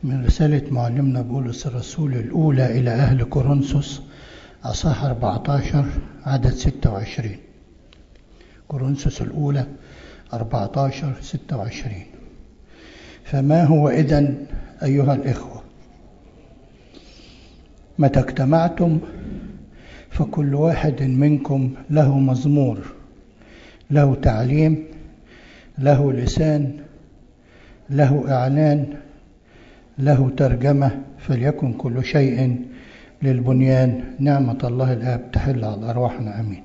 من رسالة معلمنا بولس الرسول الأولى إلى أهل كورنثوس أصح 14 عدد 26 كورنثوس الأولى 14 26 فما هو إذن أيها الإخوة متى اجتمعتم فكل واحد منكم له مزمور له تعليم له لسان له إعلان له ترجمة فليكن كل شيء للبنيان نعمة الله الآب تحل على أرواحنا أمين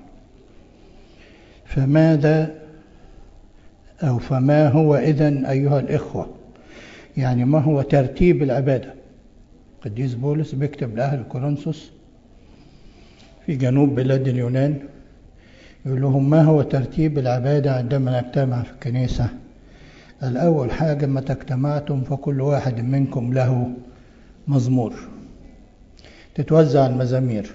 فماذا أو فما هو إذن أيها الإخوة يعني ما هو ترتيب العبادة قديس بولس بيكتب لأهل كورنثوس في جنوب بلاد اليونان يقول لهم ما هو ترتيب العبادة عندما نجتمع في الكنيسة الأول حاجة ما اجتمعتم فكل واحد منكم له مزمور تتوزع المزامير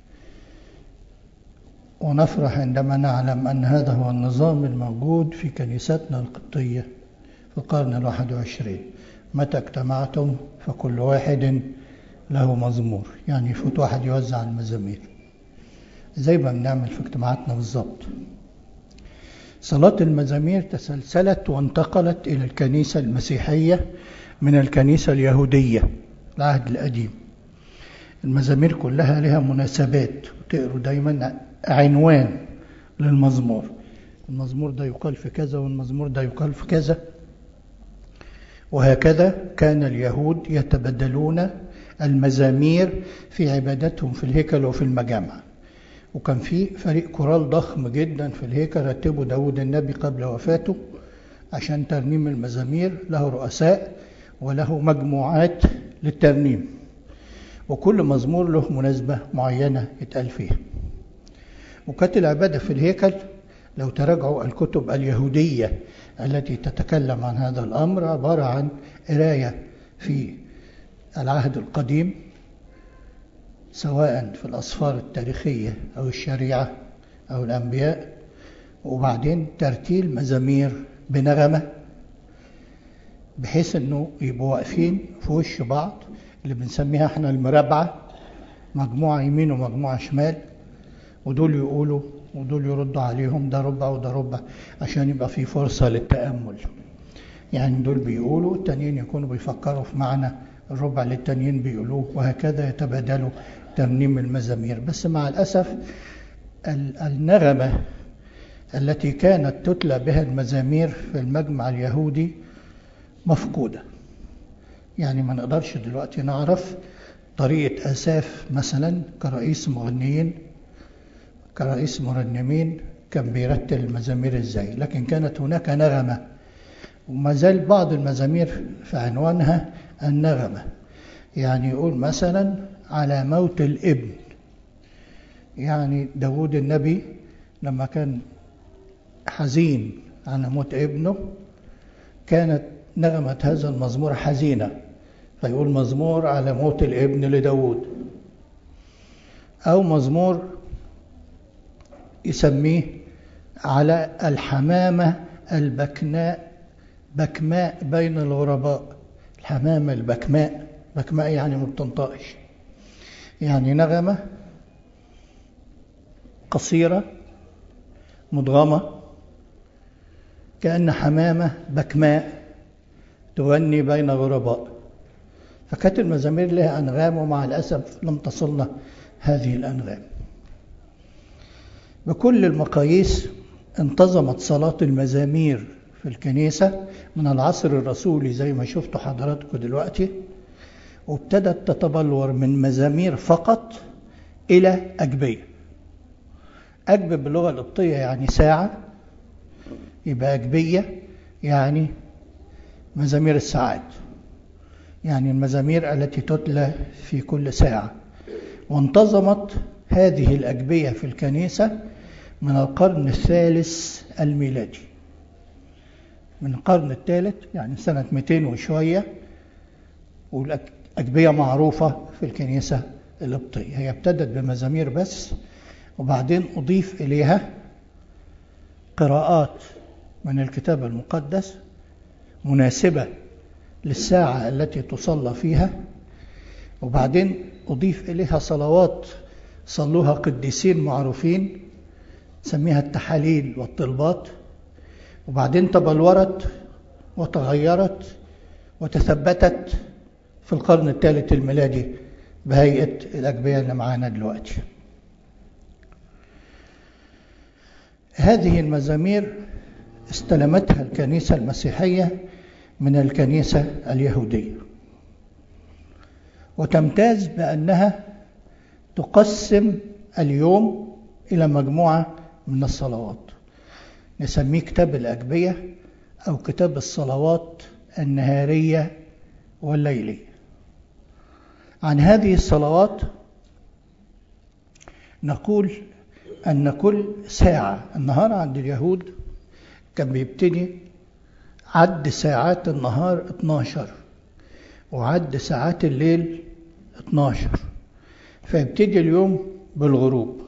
ونفرح عندما نعلم أن هذا هو النظام الموجود في كنيستنا القبطية في القرن الواحد وعشرين متى اجتمعتم فكل واحد له مزمور يعني يفوت واحد يوزع المزامير زي ما بنعمل في اجتماعاتنا بالظبط صلاة المزامير تسلسلت وانتقلت إلى الكنيسة المسيحية من الكنيسة اليهودية العهد القديم المزامير كلها لها مناسبات وتقروا دايما عنوان للمزمور المزمور ده يقال في كذا والمزمور ده يقال في كذا وهكذا كان اليهود يتبدلون المزامير في عبادتهم في الهيكل وفي المجامع وكان في فريق كورال ضخم جدا في الهيكل رتبه داود النبي قبل وفاته عشان ترنيم المزامير له رؤساء وله مجموعات للترنيم وكل مزمور له مناسبة معينة يتقال فيها وكانت العبادة في الهيكل لو تراجعوا الكتب اليهودية التي تتكلم عن هذا الأمر عبارة عن قراية في العهد القديم سواء في الأسفار التاريخية أو الشريعة أو الأنبياء وبعدين ترتيل مزامير بنغمة بحيث أنه يبقوا واقفين في وش بعض اللي بنسميها احنا المرابعة مجموعة يمين ومجموعة شمال ودول يقولوا ودول يردوا عليهم ده ربع وده ربع عشان يبقى في فرصة للتأمل يعني دول بيقولوا التانيين يكونوا بيفكروا في معنى الربع اللي التانيين بيقولوه وهكذا يتبادلوا ترنيم المزامير بس مع الأسف النغمة التي كانت تتلى بها المزامير في المجمع اليهودي مفقودة يعني ما نقدرش دلوقتي نعرف طريقة أساف مثلا كرئيس مغنيين كرئيس مرنمين كان بيرتل المزامير ازاي لكن كانت هناك نغمة وما زال بعض المزامير في عنوانها النغمة يعني يقول مثلا على موت الابن يعني داود النبي لما كان حزين على موت ابنه كانت نغمة هذا المزمور حزينة فيقول مزمور على موت الابن لداود أو مزمور يسميه على الحمامة البكناء بكماء بين الغرباء الحمامة البكماء بكماء يعني ما بتنطقش يعني نغمة قصيرة مدغمة كأن حمامة بكماء تغني بين غرباء فكانت المزامير لها أنغام ومع الأسف لم تصلنا هذه الأنغام بكل المقاييس انتظمت صلاة المزامير في الكنيسة من العصر الرسولي زي ما شفتوا حضراتكم دلوقتي وابتدت تتبلور من مزامير فقط إلى أجبية أجب باللغة القبطية يعني ساعة يبقى أجبية يعني مزامير الساعات يعني المزامير التي تتلى في كل ساعة وانتظمت هذه الأجبية في الكنيسة من القرن الثالث الميلادي من القرن الثالث يعني سنة 200 وشوية والأجبية معروفة في الكنيسة القبطية هي ابتدت بمزامير بس وبعدين أضيف إليها قراءات من الكتاب المقدس مناسبة للساعة التي تصلى فيها وبعدين أضيف إليها صلوات صلوها قديسين معروفين سميها التحاليل والطلبات وبعدين تبلورت وتغيرت وتثبتت في القرن الثالث الميلادي بهيئة الأجبية اللي معانا دلوقتي هذه المزامير استلمتها الكنيسة المسيحية من الكنيسة اليهودية وتمتاز بأنها تقسم اليوم إلى مجموعة من الصلوات نسميه كتاب الأجبية أو كتاب الصلوات النهارية والليلية عن هذه الصلوات نقول أن كل ساعة النهار عند اليهود كان بيبتدي عد ساعات النهار 12 وعد ساعات الليل 12 فيبتدي اليوم بالغروب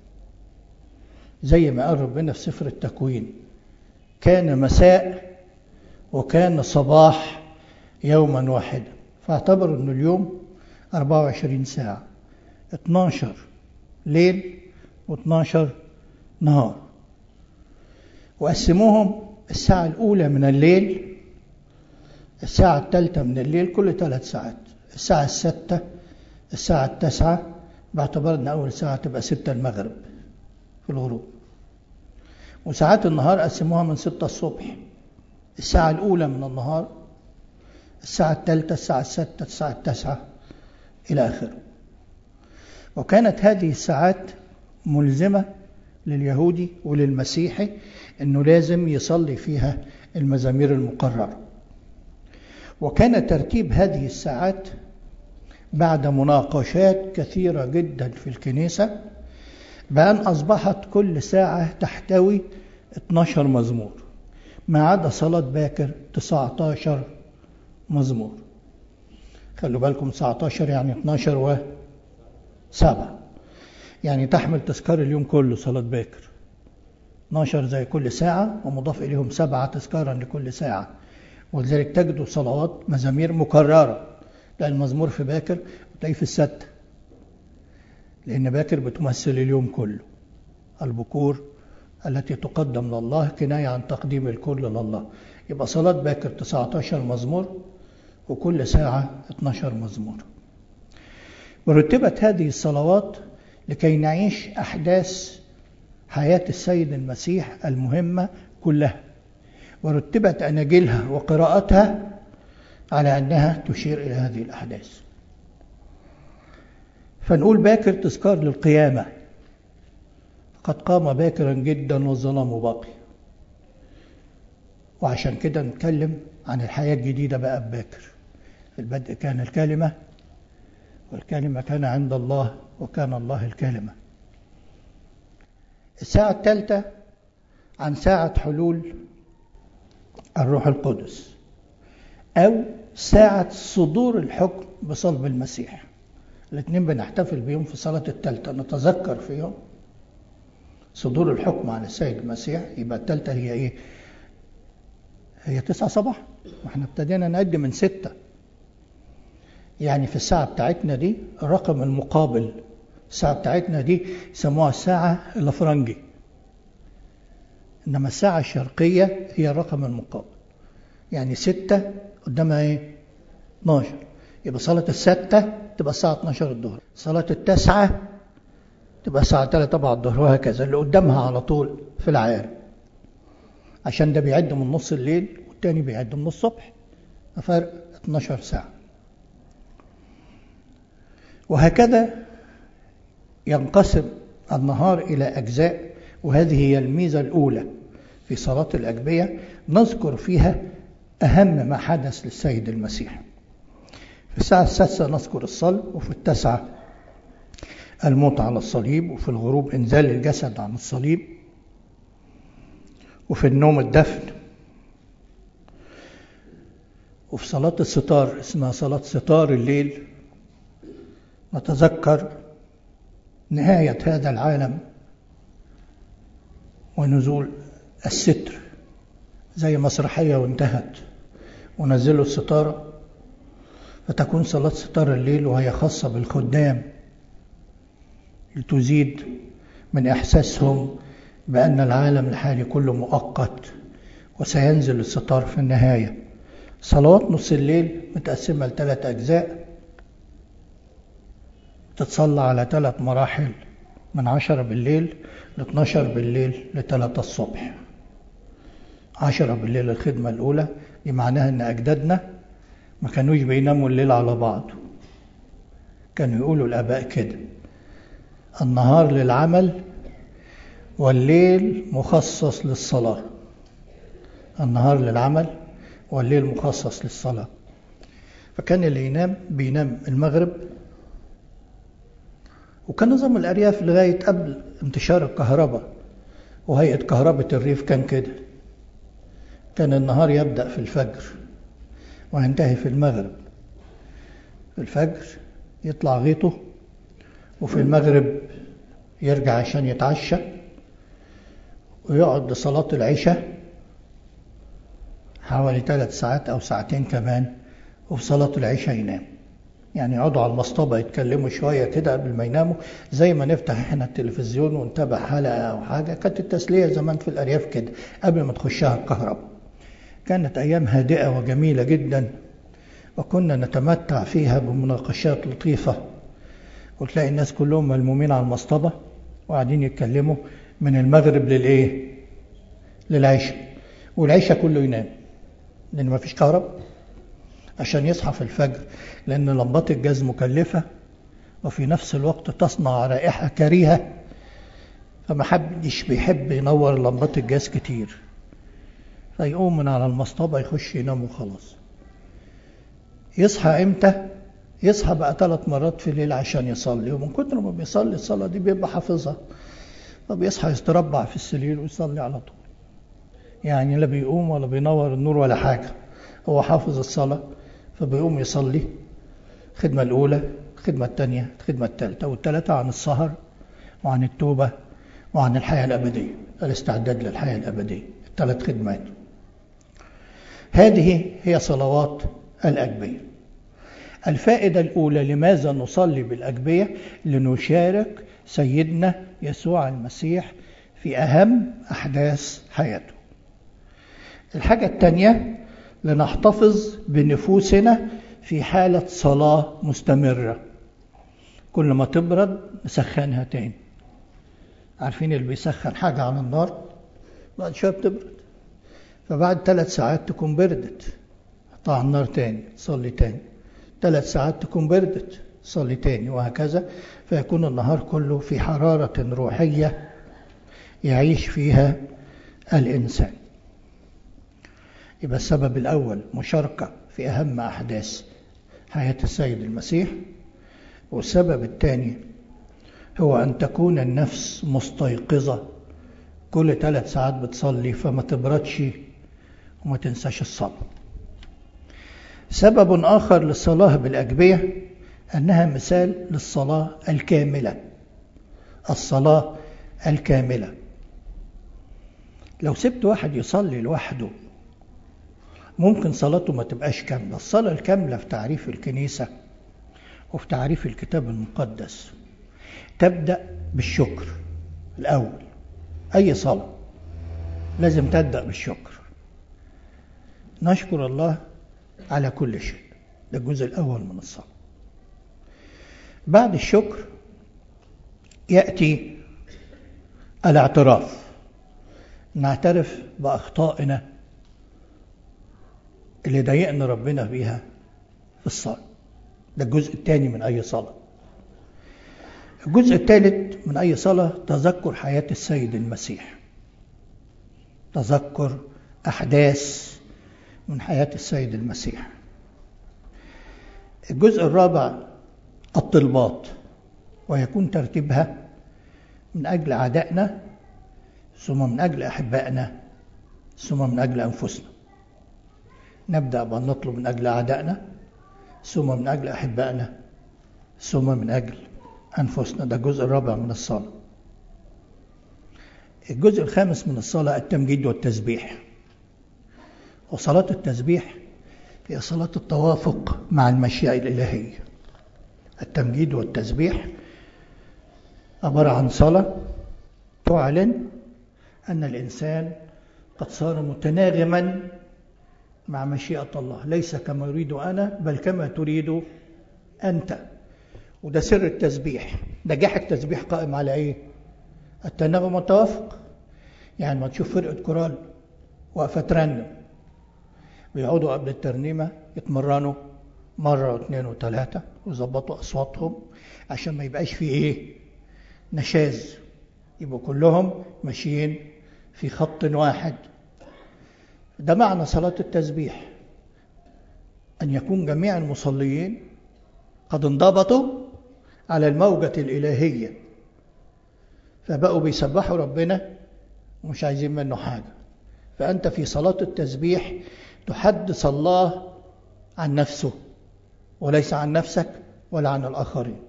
زي ما قال ربنا في سفر التكوين كان مساء وكان صباح يوما واحدا فاعتبروا أن اليوم 24 ساعة 12 ليل و12 نهار وقسموهم الساعة الأولى من الليل الساعة الثالثة من الليل كل ثلاث ساعات الساعة الستة الساعة التاسعة باعتبار أن أول ساعة تبقى ستة المغرب في الغروب وساعات النهار قسموها من ستة الصبح الساعة الأولى من النهار الساعة الثالثة الساعة الستة الساعة التاسعة إلى آخره وكانت هذه الساعات ملزمة لليهودي وللمسيحي أنه لازم يصلي فيها المزامير المقررة وكان ترتيب هذه الساعات بعد مناقشات كثيرة جدا في الكنيسة بأن أصبحت كل ساعة تحتوي 12 مزمور ما عدا صلاة باكر 19 مزمور خلوا بالكم 19 يعني 12 و 7 يعني تحمل تذكار اليوم كله صلاة باكر 12 زي كل ساعة ومضاف إليهم سبعة تذكارا لكل ساعة ولذلك تجدوا صلوات مزامير مكررة لأن المزمور في باكر وتلاقيه في الستة لأن باكر بتمثل اليوم كله البكور التي تقدم لله كناية عن تقديم الكل لله يبقى صلاة باكر 19 مزمور وكل ساعة 12 مزمور ورتبت هذه الصلوات لكي نعيش أحداث حياة السيد المسيح المهمة كلها ورتبت أناجيلها وقراءتها على أنها تشير إلى هذه الأحداث فنقول باكر تذكار للقيامة قد قام باكرا جدا والظلام باقي وعشان كده نتكلم عن الحياة الجديدة بقى بباكر في البدء كان الكلمة والكلمة كان عند الله وكان الله الكلمة الساعة الثالثة عن ساعة حلول الروح القدس أو ساعة صدور الحكم بصلب المسيح الاثنين بنحتفل بيهم في صلاة الثالثة نتذكر فيهم صدور الحكم عن السيد المسيح يبقى الثالثة هي ايه هي تسعة صباح واحنا ابتدينا نعد من ستة يعني في الساعة بتاعتنا دي الرقم المقابل الساعة بتاعتنا دي يسموها الساعة الافرنجي إنما الساعة الشرقية هي الرقم المقابل يعني ستة قدامها ايه 12 يبقى صلاة الستة تبقى الساعة 12 الظهر صلاة التاسعة تبقى الساعة 3 بعد الظهر وهكذا اللي قدامها على طول في العيار عشان ده بيعد من نص الليل والتاني بيعد من الصبح فرق 12 ساعة وهكذا ينقسم النهار إلى أجزاء وهذه هي الميزة الأولى في صلاة الأجبية نذكر فيها أهم ما حدث للسيد المسيح في الساعة السادسة نذكر الصلب وفي التاسعة الموت على الصليب وفي الغروب إنزال الجسد عن الصليب وفي النوم الدفن وفي صلاة الستار اسمها صلاة ستار الليل نتذكر نهاية هذا العالم ونزول الستر زي مسرحية وانتهت ونزلوا الستارة فتكون صلاة ستار الليل وهي خاصة بالخدام لتزيد من إحساسهم بأن العالم الحالي كله مؤقت وسينزل الستار في النهاية صلوات نص الليل متقسمة لثلاث أجزاء تتصلى على ثلاث مراحل من عشرة بالليل ل 12 بالليل ل 3 الصبح عشرة بالليل الخدمة الأولى دي معناها إن أجدادنا ما كانوش بيناموا الليل على بعض كانوا يقولوا الآباء كده النهار للعمل والليل مخصص للصلاة النهار للعمل والليل مخصص للصلاة فكان اللي ينام بينام المغرب وكان نظام الأرياف لغاية قبل انتشار الكهرباء وهيئة كهرباء الريف كان كده كان النهار يبدأ في الفجر وينتهي في المغرب في الفجر يطلع غيطه وفي المغرب يرجع عشان يتعشى ويقعد لصلاة العشاء حوالي ثلاث ساعات أو ساعتين كمان وفي صلاة العشاء ينام يعني يقعدوا على المصطبة يتكلموا شوية كده قبل ما يناموا زي ما نفتح احنا التلفزيون ونتابع حلقة أو حاجة كانت التسلية زمان في الأرياف كده قبل ما تخشها الكهرباء كانت أيام هادئة وجميلة جدا وكنا نتمتع فيها بمناقشات لطيفة وتلاقي الناس كلهم ملمومين على المصطبة وقاعدين يتكلموا من المغرب للإيه؟ للعشاء والعشاء كله ينام لأن ما فيش كهرباء عشان يصحى في الفجر لأن لمبات الجاز مكلفة وفي نفس الوقت تصنع رائحة كريهة فما حدش بيحب ينور لمبات الجاز كتير فيقوم من على المصطبة يخش ينام وخلاص يصحى امتى يصحى بقى ثلاث مرات في الليل عشان يصلي ومن كتر ما بيصلي الصلاة دي بيبقى حافظها فبيصحى يستربع في السرير ويصلي على طول يعني لا بيقوم ولا بينور النور ولا حاجة هو حافظ الصلاة فبيقوم يصلي الخدمة الأولى الخدمة الثانية الخدمة الثالثة والثلاثة عن السهر وعن التوبة وعن الحياة الأبدية الاستعداد للحياة الأبدية الثلاث خدمات هذه هي صلوات الأجبية الفائدة الأولى لماذا نصلي بالأجبية لنشارك سيدنا يسوع المسيح في أهم أحداث حياته الحاجة الثانية لنحتفظ بنفوسنا في حالة صلاة مستمرة كل ما تبرد نسخنها تاني عارفين اللي بيسخن حاجة على النار بعد شوية بتبرد فبعد ثلاث ساعات تكون بردت حطها على النار تاني تصلي تاني ثلاث ساعات تكون بردت تصلي تاني وهكذا فيكون النهار كله في حرارة روحية يعيش فيها الإنسان يبقى السبب الأول مشاركة في أهم أحداث حياة السيد المسيح والسبب الثاني هو أن تكون النفس مستيقظة كل ثلاث ساعات بتصلي فما تبردش وما تنساش الصلاة سبب آخر للصلاة بالأجبية أنها مثال للصلاة الكاملة الصلاة الكاملة لو سبت واحد يصلي لوحده ممكن صلاته ما تبقاش كاملة الصلاة الكاملة في تعريف الكنيسة وفي تعريف الكتاب المقدس تبدأ بالشكر الأول أي صلاة لازم تبدأ بالشكر نشكر الله على كل شيء ده الجزء الأول من الصلاة بعد الشكر يأتي الاعتراف نعترف بأخطائنا اللي ضايقنا ربنا بيها في الصلاة ده الجزء الثاني من أي صلاة الجزء الثالث من أي صلاة تذكر حياة السيد المسيح تذكر أحداث من حياة السيد المسيح الجزء الرابع الطلبات ويكون ترتيبها من أجل أعدائنا ثم من أجل أحبائنا ثم من أجل أنفسنا نبدأ بأن نطلب من أجل أعدائنا ثم من أجل أحبائنا ثم من أجل أنفسنا ده الجزء الرابع من الصلاة الجزء الخامس من الصلاة التمجيد والتسبيح وصلاة التسبيح هي صلاة التوافق مع المشيئة الإلهية التمجيد والتسبيح عبارة عن صلاة تعلن أن الإنسان قد صار متناغما مع مشيئة الله ليس كما يريد أنا بل كما تريد أنت وده سر التسبيح نجاح التسبيح قائم على إيه التناغم والتوافق يعني ما تشوف فرقة كورال واقفة ترنم بيقعدوا قبل الترنيمة يتمرنوا مرة واثنين وثلاثة ويظبطوا أصواتهم عشان ما يبقاش في إيه نشاز يبقوا كلهم ماشيين في خط واحد ده معنى صلاة التسبيح أن يكون جميع المصليين قد انضبطوا على الموجة الإلهية فبقوا بيسبحوا ربنا ومش عايزين منه حاجة فأنت في صلاة التسبيح تحدث الله عن نفسه وليس عن نفسك ولا عن الآخرين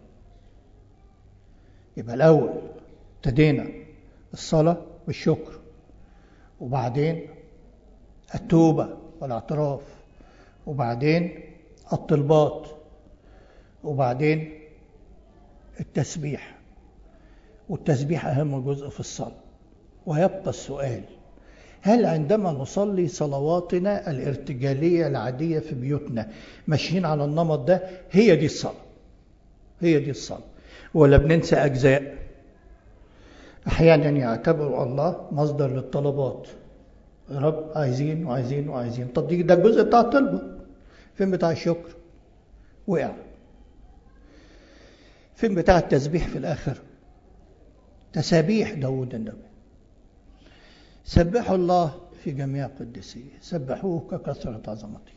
يبقى الأول ابتدينا الصلاة والشكر وبعدين التوبة والاعتراف وبعدين الطلبات وبعدين التسبيح والتسبيح أهم جزء في الصلاة ويبقى السؤال هل عندما نصلي صلواتنا الارتجالية العادية في بيوتنا ماشيين على النمط ده هي دي الصلاة هي دي الصلاة ولا بننسى أجزاء أحيانا يعتبر الله مصدر للطلبات يا رب عايزين وعايزين وعايزين طب دي ده الجزء بتاع الطلبة فين بتاع الشكر وقع فين بتاع التسبيح في الآخر تسابيح داود النبي سبحوا الله في جميع قدسيه سبحوه ككثرة عظمته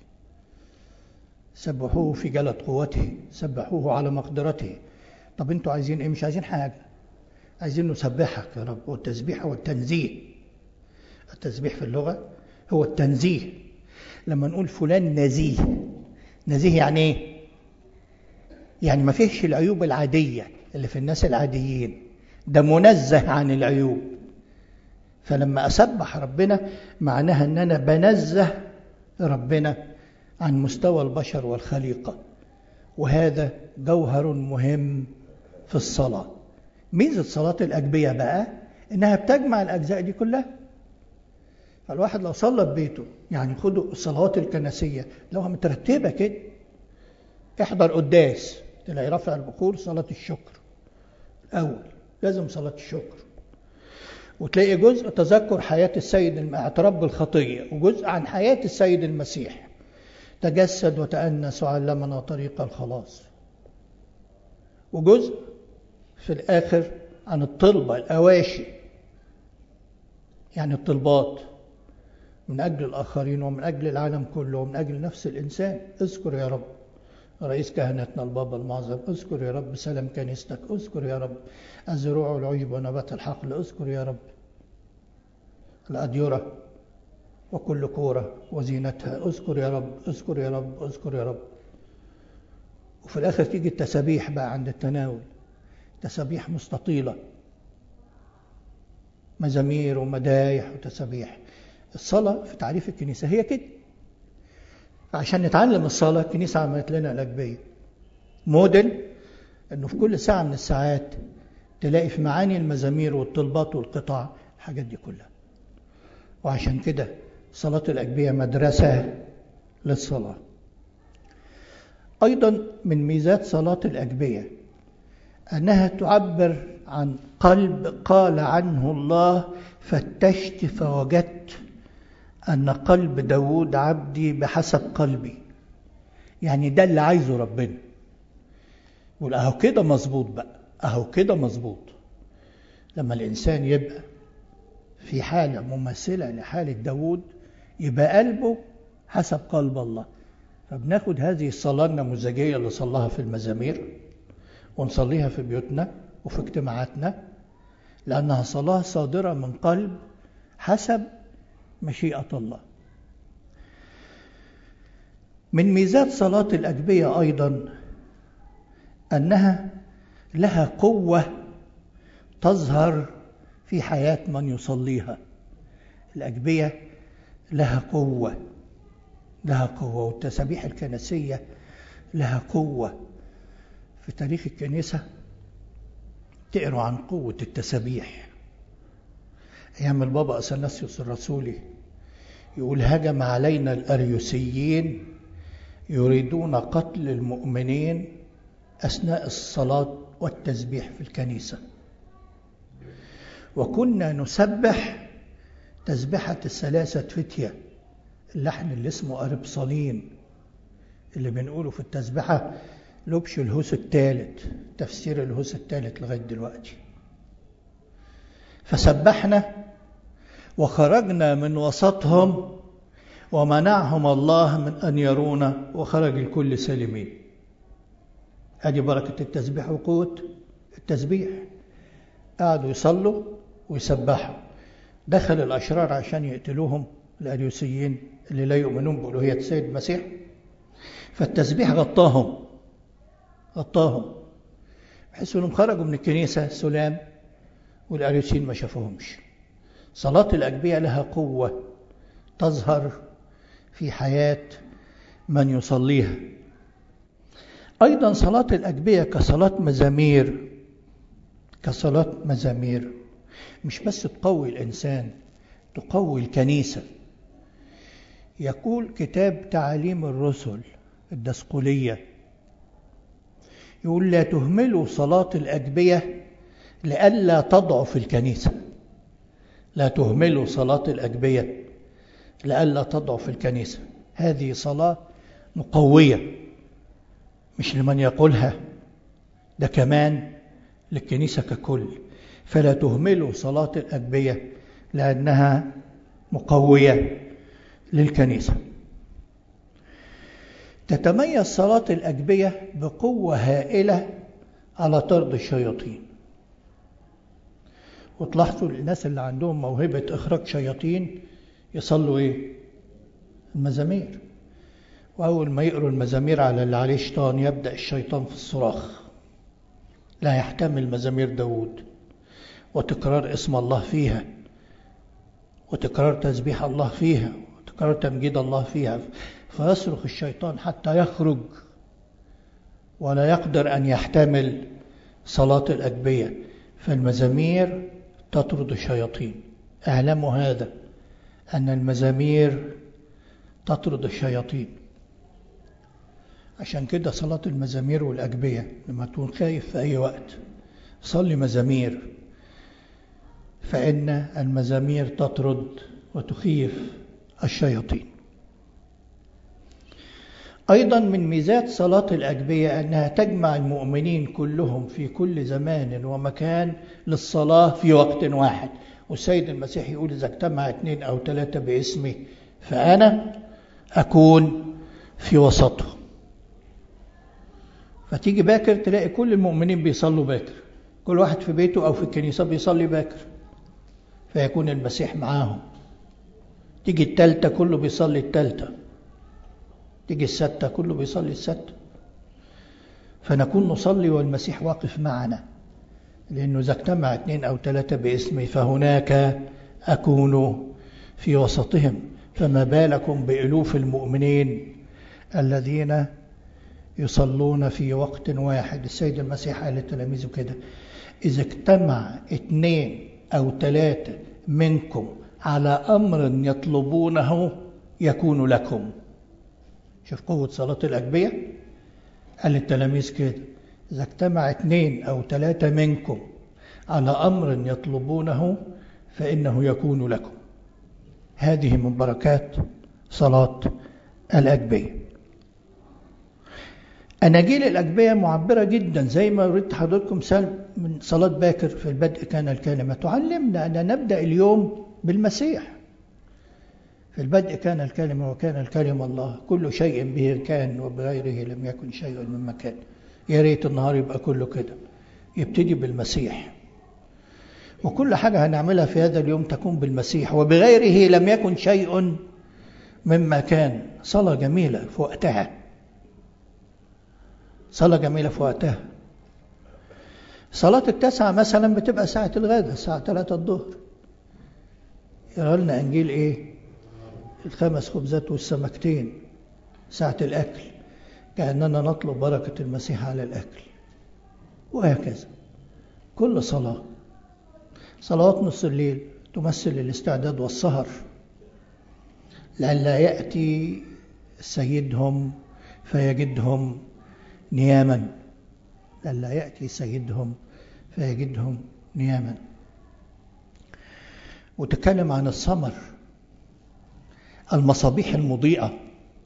سبحوه في جلد قوته سبحوه على مقدرته طب انتوا عايزين ايه مش عايزين حاجة عايزين نسبحك يا رب والتسبيح هو التنزيه التسبيح في اللغة هو التنزيه لما نقول فلان نزيه نزيه يعني ايه يعني ما فيش العيوب العادية اللي في الناس العاديين ده منزه عن العيوب فلما أسبح ربنا معناها أن أنا بنزه ربنا عن مستوى البشر والخليقة وهذا جوهر مهم في الصلاة ميزة صلاة الأجبية بقى إنها بتجمع الأجزاء دي كلها فالواحد لو صلى في بيته يعني خدوا الصلوات الكنسية لو مترتبة كده احضر قداس تلاقي رفع البخور صلاة الشكر الأول لازم صلاة الشكر وتلاقي جزء تذكر حياة السيد اعتراف بالخطية وجزء عن حياة السيد المسيح تجسد وتأنس وعلمنا طريق الخلاص وجزء في الآخر عن الطلبة الأواشي يعني الطلبات من أجل الآخرين ومن أجل العالم كله ومن أجل نفس الإنسان اذكر يا رب رئيس كهنتنا البابا المعظم اذكر يا رب سلام كنيستك اذكر يا رب الزروع والعيب ونبات الحقل اذكر يا رب الأديرة وكل كورة وزينتها اذكر يا رب اذكر يا رب اذكر يا رب وفي الآخر تيجي التسابيح بقى عند التناول تسابيح مستطيلة مزامير ومدايح وتسابيح الصلاة في تعريف الكنيسة هي كده عشان نتعلم الصلاة الكنيسة عملت لنا الأجبية موديل انه في كل ساعة من الساعات تلاقي في معاني المزامير والطلبات والقطع الحاجات دي كلها وعشان كده صلاة الأجبية مدرسة للصلاة أيضا من ميزات صلاة الأجبية أنها تعبر عن قلب قال عنه الله فتشت فوجدت أن قلب داود عبدي بحسب قلبي يعني ده اللي عايزه ربنا يقول أهو كده مظبوط بقى أهو كده مظبوط لما الإنسان يبقى في حالة مماثلة لحالة داود يبقى قلبه حسب قلب الله فبناخد هذه الصلاة النموذجية اللي صلاها في المزامير ونصليها في بيوتنا وفي اجتماعاتنا لأنها صلاة صادرة من قلب حسب مشيئة الله من ميزات صلاة الأجبية أيضا أنها لها قوة تظهر في حياة من يصليها الأجبية لها قوة لها قوة والتسابيح الكنسية لها قوة في تاريخ الكنيسة تقروا عن قوة التسابيح أيام البابا أثناسيوس الرسولي يقول هجم علينا الأريوسيين يريدون قتل المؤمنين أثناء الصلاة والتسبيح في الكنيسة وكنا نسبح تسبحة الثلاثة فتية اللحن اللي اسمه أربصالين اللي بنقوله في التسبحة لبش الهوس الثالث تفسير الهوس الثالث لغاية دلوقتي فسبحنا وخرجنا من وسطهم ومنعهم الله من أن يرونا وخرج الكل سالمين هذه بركة التسبيح وقوة التسبيح قعدوا يصلوا ويسبحوا دخل الأشرار عشان يقتلوهم الأريوسيين اللي لا يؤمنون بألوهية السيد المسيح فالتسبيح غطاهم غطاهم بحيث انهم خرجوا من الكنيسة سلام والأريوسيين ما شافوهمش صلاة الأجبية لها قوة تظهر في حياة من يصليها أيضا صلاة الأجبية كصلاة مزامير كصلاة مزامير مش بس تقوي الإنسان تقوي الكنيسة يقول كتاب تعاليم الرسل الدسقلية يقول لا تهملوا صلاة الأجبية لئلا تضعف الكنيسة لا تهملوا صلاة الأجبية لئلا تضعف الكنيسة هذه صلاة مقوية مش لمن يقولها ده كمان للكنيسة ككل فلا تهملوا صلاة الأجبية لأنها مقوية للكنيسة تتميز صلاة الأجبية بقوة هائلة على طرد الشياطين وتلاحظوا الناس اللي عندهم موهبة إخراج شياطين يصلوا إيه؟ المزامير وأول ما يقروا المزامير على اللي عليه شيطان يبدأ الشيطان في الصراخ لا يحتمل مزامير داود وتكرار اسم الله فيها وتكرار تسبيح الله فيها وتكرار تمجيد الله فيها فيصرخ الشيطان حتى يخرج ولا يقدر أن يحتمل صلاة الأجبية فالمزامير تطرد الشياطين اعلموا هذا أن المزامير تطرد الشياطين عشان كده صلاة المزامير والأجبية لما تكون خايف في أي وقت صلي مزامير فإن المزامير تطرد وتخيف الشياطين أيضا من ميزات صلاة الأجبية أنها تجمع المؤمنين كلهم في كل زمان ومكان للصلاة في وقت واحد والسيد المسيح يقول إذا اجتمع اثنين أو ثلاثة باسمي فأنا أكون في وسطهم فتيجي باكر تلاقي كل المؤمنين بيصلوا باكر كل واحد في بيته أو في الكنيسة بيصلي باكر فيكون المسيح معاهم تيجي التالتة كله بيصلي التالتة تيجي الستة كله بيصلي الستة فنكون نصلي والمسيح واقف معنا لأنه إذا اجتمع اثنين أو ثلاثة باسمي فهناك أكون في وسطهم فما بالكم بألوف المؤمنين الذين يصلون في وقت واحد السيد المسيح قال لتلاميذه كده إذا اجتمع اثنين أو ثلاثة منكم على أمر يطلبونه يكون لكم شوف قوة صلاة الأجبية قال للتلاميذ كده إذا اجتمع اثنين أو ثلاثة منكم على أمر يطلبونه فإنه يكون لكم هذه من بركات صلاة الأجبية أناجيل الأجبية معبرة جدا زي ما ردت حضرتكم سال من صلاة باكر في البدء كان الكلمة تعلمنا أن نبدأ اليوم بالمسيح في البدء كان الكلمة وكان الكلمة الله كل شيء به كان وبغيره لم يكن شيء مما كان يا ريت النهار يبقى كله كده يبتدي بالمسيح وكل حاجة هنعملها في هذا اليوم تكون بالمسيح وبغيره لم يكن شيء مما كان صلاة جميلة في وقتها صلاة جميلة في وقتها صلاة التاسعة مثلا بتبقى ساعة الغداء الساعة 3 الظهر يقرا لنا إنجيل إيه؟ الخمس خبزات والسمكتين ساعة الأكل كأننا نطلب بركة المسيح على الأكل وهكذا كل صلاة صلوات نص الليل تمثل الاستعداد والسهر لئلا يأتي سيدهم فيجدهم نياما لئلا يأتي سيدهم فيجدهم نياما وتكلم عن السمر المصابيح المضيئة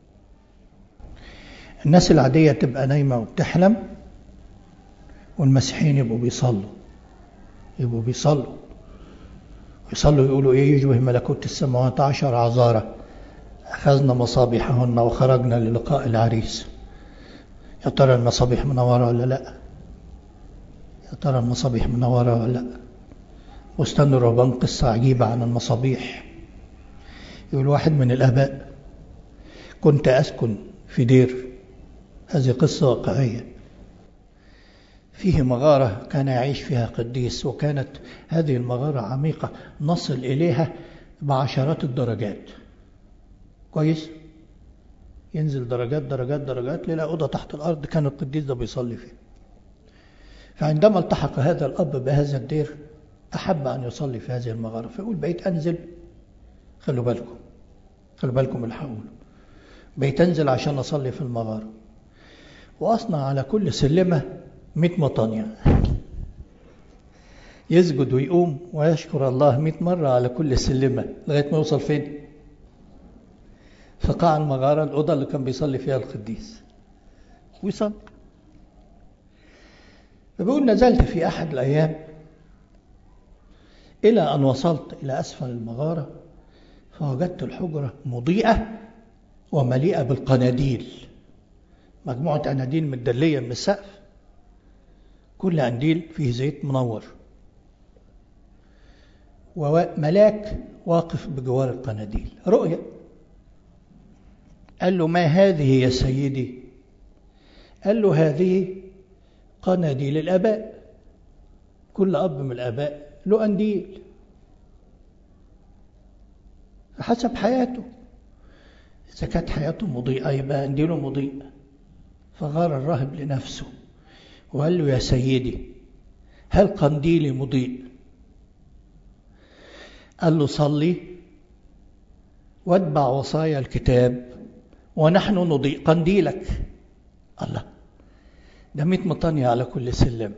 الناس العادية تبقى نايمة وبتحلم والمسيحيين يبقوا بيصلوا يبقوا بيصلوا يصلوا يقولوا ايه يشبه ملكوت السماوات عشر عذارة أخذنا مصابيحهن وخرجنا للقاء العريس يا ترى المصابيح منورة ولا لا يا ترى المصابيح منورة ولا لا واستنوا الرهبان قصة عجيبة عن المصابيح يقول واحد من الآباء كنت أسكن في دير هذه قصة واقعية فيه مغارة كان يعيش فيها قديس وكانت هذه المغارة عميقة نصل إليها بعشرات الدرجات كويس ينزل درجات درجات درجات ليلاقي أوضة تحت الأرض كان القديس ده بيصلي فيها فعندما التحق هذا الأب بهذا الدير أحب أن يصلي في هذه المغارة فيقول بقيت أنزل خلوا بالكم خلوا بالكم اللي هقوله بقيت أنزل عشان أصلي في المغارة وأصنع على كل سلمة 100 مطانية يسجد ويقوم ويشكر الله 100 مرة على كل سلمة لغاية ما يوصل فين؟ في قاع المغارة الأوضة اللي كان بيصلي فيها القديس ويصلي فبيقول نزلت في أحد الأيام إلى أن وصلت إلى أسفل المغارة فوجدت الحجرة مضيئة ومليئة بالقناديل مجموعة أناديل متدلية من السقف كل قنديل فيه زيت منور وملاك واقف بجوار القناديل رؤية قال له ما هذه يا سيدي قال له هذه قناديل الآباء كل أب من الآباء له قنديل حسب حياته إذا كانت حياته مضيئة يبقى قنديله مضيء فغار الراهب لنفسه وقال له يا سيدي هل قنديلي مضيء قال له صلي واتبع وصايا الكتاب ونحن نضيء قنديلك الله ده 100 مطانية على كل سلم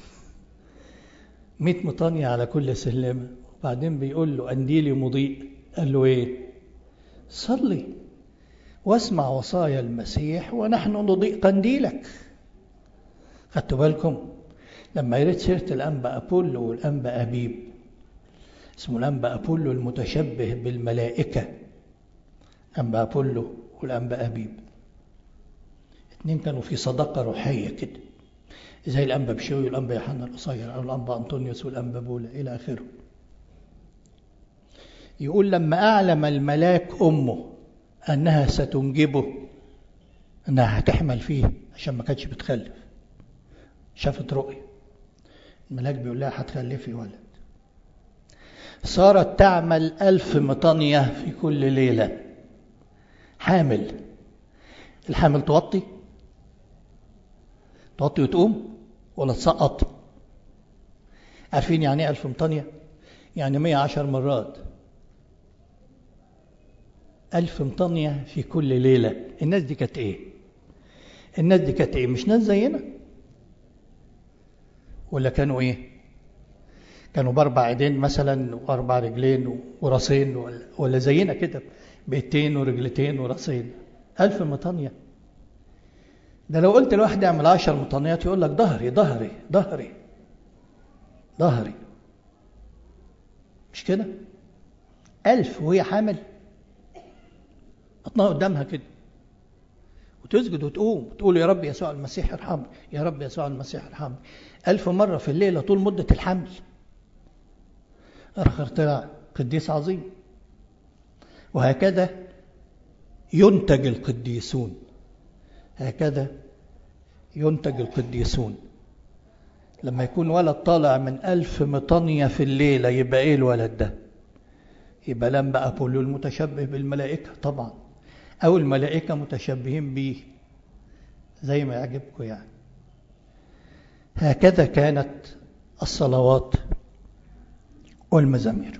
100 مطانية على كل سلم وبعدين بيقول له قنديلي مضيء قال له ايه صلي واسمع وصايا المسيح ونحن نضيء قنديلك خدتوا بالكم لما يريد سيرة الأنبا أبولو والأنبا أبيب اسمه الأنبا أبولو المتشبه بالملائكة أنبا أبولو والأنبا أبيب اتنين كانوا في صداقة روحية كده زي الأنبا بشوي والأنبا يوحنا القصير أو الأنبا أنطونيوس والأنبا بولا إلى آخره يقول لما أعلم الملاك أمه أنها ستنجبه أنها هتحمل فيه عشان ما كانتش بتخلف شافت رؤية الملاك بيقول لها هتخلفي ولد صارت تعمل ألف مطانية في كل ليلة حامل الحامل توطي توطي وتقوم ولا تسقط عارفين يعني ايه ألف مطانية يعني مية عشر مرات ألف مطانية في كل ليلة الناس دي كانت إيه الناس دي كانت إيه مش ناس زينا ولا كانوا إيه كانوا بأربع ايدين مثلا وأربع رجلين وراسين ولا, ولا زينا كده بإيدين ورجلتين وراسين ألف مطانية ده لو قلت لواحد يعمل عشر مطانيات يقول لك ظهري ظهري ظهري ظهري مش كده ألف وهي حامل بطنها قدامها كده وتسجد وتقوم وتقول يا رب يسوع المسيح ارحمني يا رب يسوع المسيح ارحمني ألف مرة في الليلة طول مدة الحمل آخر طلع قديس عظيم وهكذا ينتج القديسون هكذا ينتج القديسون لما يكون ولد طالع من ألف مطانية في الليلة يبقى إيه الولد ده يبقى لما أبولو المتشبه بالملائكة طبعا أو الملائكة متشبهين به زي ما يعجبكم يعني هكذا كانت الصلوات والمزامير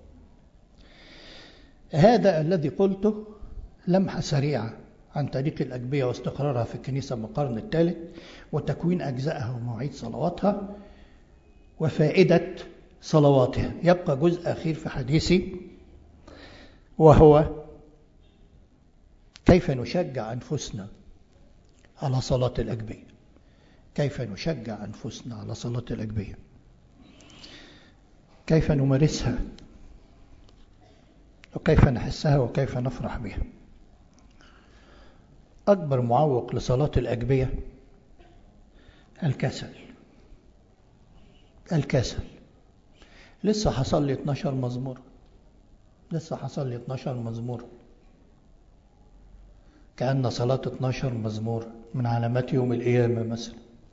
هذا الذي قلته لمحة سريعة عن طريق الأجبية واستقرارها في الكنيسة من القرن الثالث وتكوين أجزائها ومواعيد صلواتها وفائدة صلواتها يبقى جزء أخير في حديثي وهو كيف نشجع أنفسنا على صلاة الأجبية كيف نشجع أنفسنا على صلاة الأجبية كيف نمارسها وكيف نحسها وكيف نفرح بها أكبر معوق لصلاة الأجبية الكسل الكسل لسه حصل لي 12 مزمور لسه حصل لي 12 مزمور كأن صلاة 12 مزمور من علامات يوم القيامة مثلا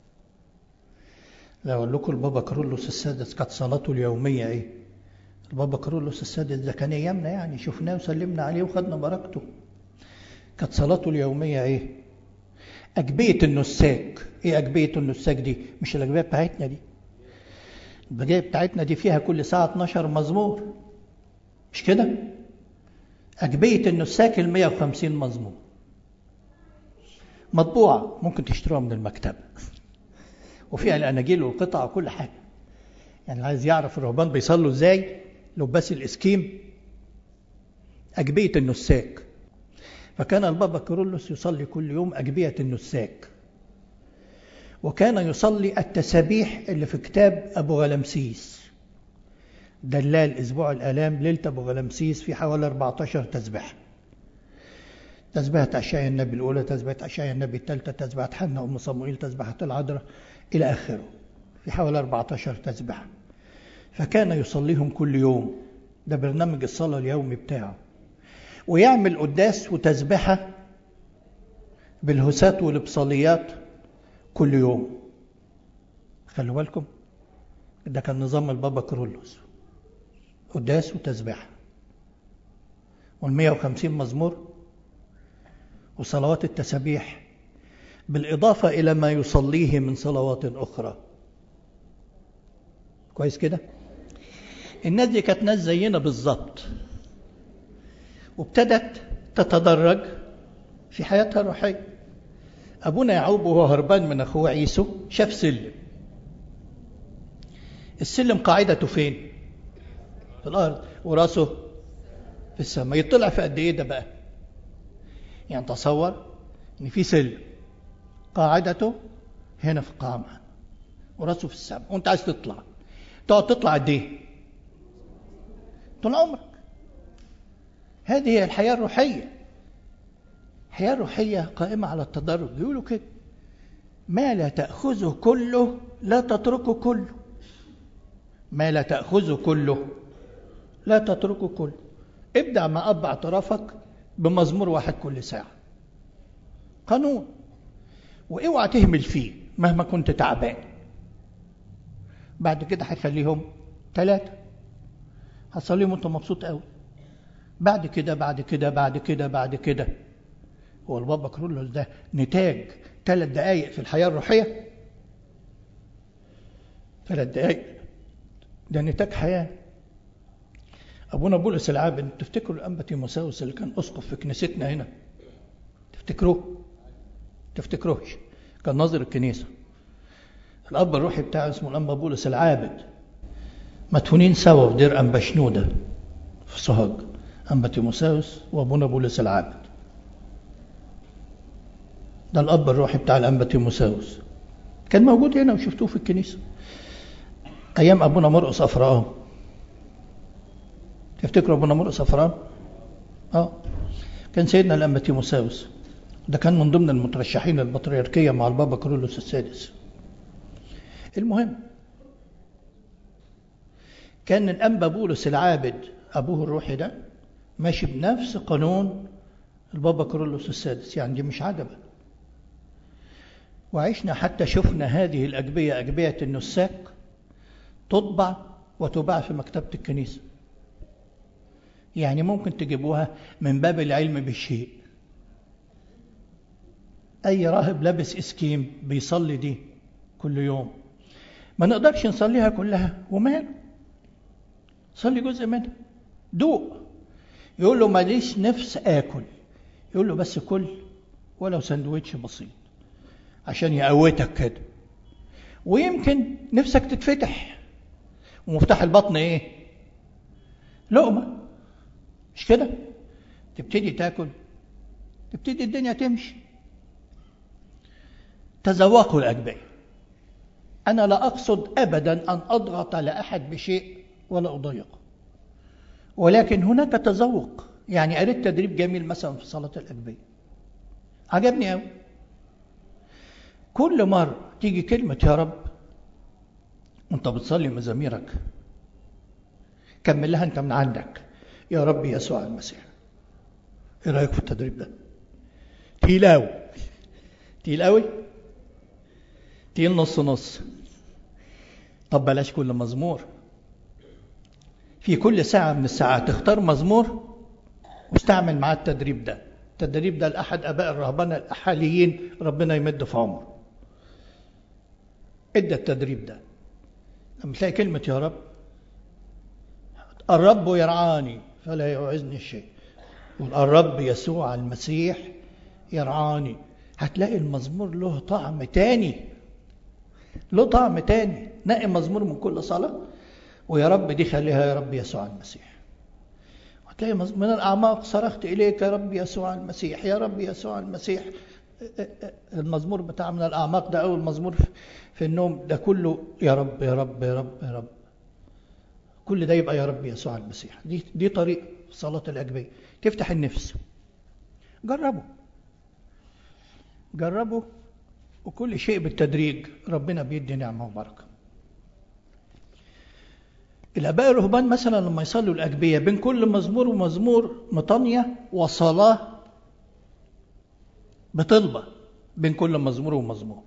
لو أقول لكم البابا كارولوس السادس كانت صلاته اليومية إيه؟ البابا كارولوس السادس ده كان أيامنا يعني شفناه وسلمنا عليه وخدنا بركته كانت صلاته اليومية إيه؟ أجبية النساك إيه أجبية النساك دي؟ مش الأجبية بتاعتنا دي الأجبية بتاعتنا دي فيها كل ساعة 12 مزمور مش كده؟ أجبية النساك ال 150 مزمور مطبوعة ممكن تشتروها من المكتبة وفيها الأناجيل والقطع وكل حاجة يعني عايز يعرف الرهبان بيصلوا ازاي لباس الاسكيم أجبية النساك فكان البابا كيرلس يصلي كل يوم أجبية النساك وكان يصلي التسابيح اللي في كتاب أبو غلمسيس دلال أسبوع الآلام ليلة أبو غلمسيس في حوالي 14 تسبيحة تسبيحة عشاء النبي الأولى تسبيحة عشاء النبي الثالثة تسبيحة حنا أم صموئيل تسبيحة العذراء إلى آخره في حوالي 14 تسبيحة فكان يصليهم كل يوم ده برنامج الصلاة اليومي بتاعه ويعمل قداس وتسبحة بالهسات والبصاليات كل يوم خلوا بالكم ده كان نظام البابا كرولوس قداس وتسبحة والمية وخمسين مزمور وصلوات التسابيح بالإضافة إلى ما يصليه من صلوات أخرى كويس كده الناس دي كانت ناس زينا بالظبط وابتدت تتدرج في حياتها الروحية أبونا يعقوب وهو هربان من أخوه عيسو شاف سلم السلم قاعدته فين؟ في الأرض وراسه في السماء يطلع في قد إيه ده بقى؟ يعني تصور إن في سلم قاعدته هنا في القامة وراسه في السماء وأنت عايز تطلع تقعد تطلع قد إيه؟ طول عمرك هذه هي الحياة الروحية الحياة الروحية قائمة على التدرج يقولوا كده ما لا تأخذه كله لا تتركه كله ما لا تأخذه كله لا تتركه كله ابدأ مع أب اعترافك بمزمور واحد كل ساعة قانون واوعى تهمل فيه مهما كنت تعبان بعد كده هيخليهم ثلاثة هتصليهم وانت مبسوط قوي بعد كده بعد كده بعد كده بعد كده هو البابا كرولوس ده نتاج ثلاث دقايق في الحياة الروحية ثلاث دقايق ده نتاج حياة أبونا بولس العابد تفتكروا الأنبا تيموساوس اللي كان أسقف في كنيستنا هنا تفتكروه تفتكروش كان ناظر الكنيسة الأب الروحي بتاعه اسمه الأنبا بولس العابد مدفونين سوا في دير أنبا شنودة في سوهاج أنبا تيموساوس وأبونا بولس العابد ده الأب الروحي بتاع الأنبا تيموساوس كان موجود هنا وشفتوه في الكنيسة أيام أبونا مرقس أفرام تفتكروا أبونا مرقس أفرام؟ آه كان سيدنا الأنبا تيموساوس ده كان من ضمن المترشحين للبطريركية مع البابا كارولوس السادس المهم كان الأنبا بولس العابد أبوه الروحي ده ماشي بنفس قانون البابا كارولوس السادس يعني دي مش عجبة وعشنا حتى شفنا هذه الأجبية أجبية النساك تطبع وتباع في مكتبة الكنيسة يعني ممكن تجيبوها من باب العلم بالشيء أي راهب لابس إسكيم بيصلي دي كل يوم ما نقدرش نصليها كلها وماله صلي جزء منها دوق يقول له ماليش نفس آكل يقول له بس كل ولو سندوتش بسيط عشان يقوتك كده ويمكن نفسك تتفتح ومفتاح البطن ايه لقمة مش كده تبتدي تاكل تبتدي الدنيا تمشي تذوقوا الأجبية أنا لا أقصد أبدا أن أضغط على أحد بشيء ولا أضيقه ولكن هناك تذوق يعني قريت تدريب جميل مثلا في صلاة الأجبية عجبني قوي كل مرة تيجي كلمة يا رب وانت بتصلي مزاميرك كمل لها انت من عندك يا رب يسوع المسيح ايه رايك في التدريب ده تقيل قوي تقيل قوي تقيل نص نص طب بلاش كل مزمور في كل ساعة من الساعات تختار مزمور واستعمل معاه التدريب ده التدريب ده لأحد أباء الرهبنة الأحاليين ربنا يمد في عمره ادى التدريب ده لما تلاقي كلمة يا رب الرب يرعاني فلا يعوزني الشيء الرب يسوع المسيح يرعاني هتلاقي المزمور له طعم تاني له طعم تاني نقي مزمور من كل صلاة ويا رب دي خليها يا رب يسوع المسيح وتلاقي من الأعماق صرخت إليك يا رب يسوع المسيح يا رب يسوع المسيح المزمور بتاع من الأعماق ده أول مزمور في النوم ده كله يا رب يا رب يا رب يا رب كل ده يبقى يا رب يسوع المسيح دي دي طريق صلاة الأجبية تفتح النفس جربوا جربوا وكل شيء بالتدريج ربنا بيدي نعمة وبركة الآباء الرهبان مثلا لما يصلوا الأجبية بين كل مزمور ومزمور مطانية وصلاة بطلبة بين كل مزمور ومزمور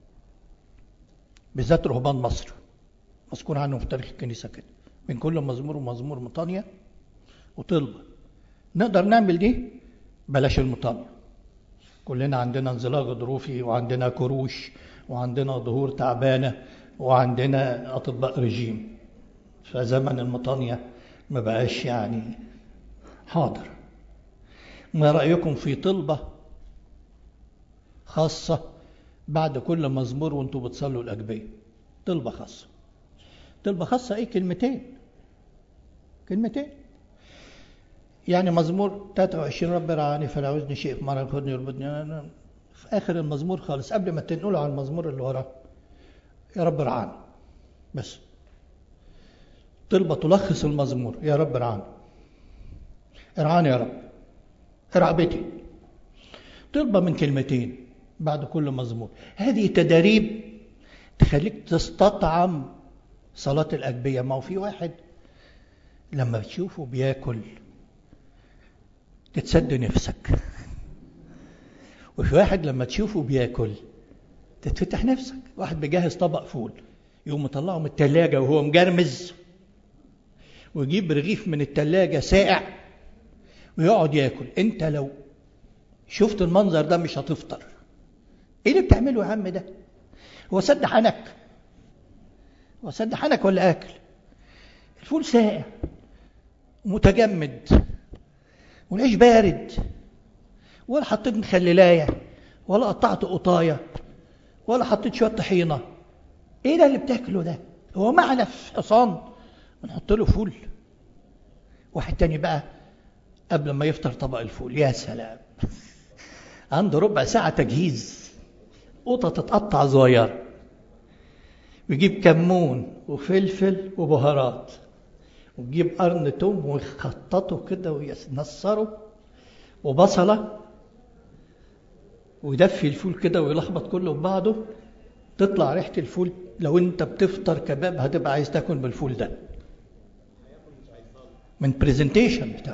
بالذات رهبان مصر مذكور عنهم في تاريخ الكنيسة كده بين كل مزمور ومزمور مطانية وطلبة نقدر نعمل دي بلاش المطانية كلنا عندنا انزلاق ظروفي وعندنا كروش وعندنا ظهور تعبانة وعندنا أطباء رجيم فزمن المطانية ما بقاش يعني حاضر ما رأيكم في طلبة خاصة بعد كل مزمور وانتوا بتصلوا الأجبية طلبة خاصة طلبة خاصة ايه كلمتين كلمتين يعني مزمور 23 رب رعاني فلا عوزني شيء في مرة خدني يربطني في آخر المزمور خالص قبل ما تنقلوا على المزمور اللي وراه يا رب رعاني بس طلبة تلخص المزمور يا رب ارعاني ارعاني يا رب ارعى بيتي طلبة من كلمتين بعد كل مزمور هذه تداريب تخليك تستطعم صلاة الأجبية ما هو في واحد لما تشوفه بياكل تتسد نفسك وفي واحد لما تشوفه بياكل تتفتح نفسك واحد بيجهز طبق فول يقوم مطلعه من التلاجة وهو مجرمز ويجيب رغيف من التلاجة ساقع ويقعد ياكل انت لو شفت المنظر ده مش هتفطر ايه اللي بتعمله يا عم ده هو سد حنك هو سد حنك ولا اكل الفول ساقع متجمد والعيش بارد ولا حطيت مخللايه ولا قطعت قطايه ولا حطيت شويه طحينه ايه ده اللي بتاكله ده هو معلف حصان بنحط له فول واحد تاني بقى قبل ما يفطر طبق الفول يا سلام عنده ربع ساعة تجهيز قطة تتقطع صغيرة ويجيب كمون وفلفل وبهارات ويجيب قرن توم ويخططه كده وينصره وبصلة ويدفي الفول كده ويلخبط كله ببعضه تطلع ريحة الفول لو انت بتفطر كباب هتبقى عايز تاكل بالفول ده من برزنتيشن بتاعه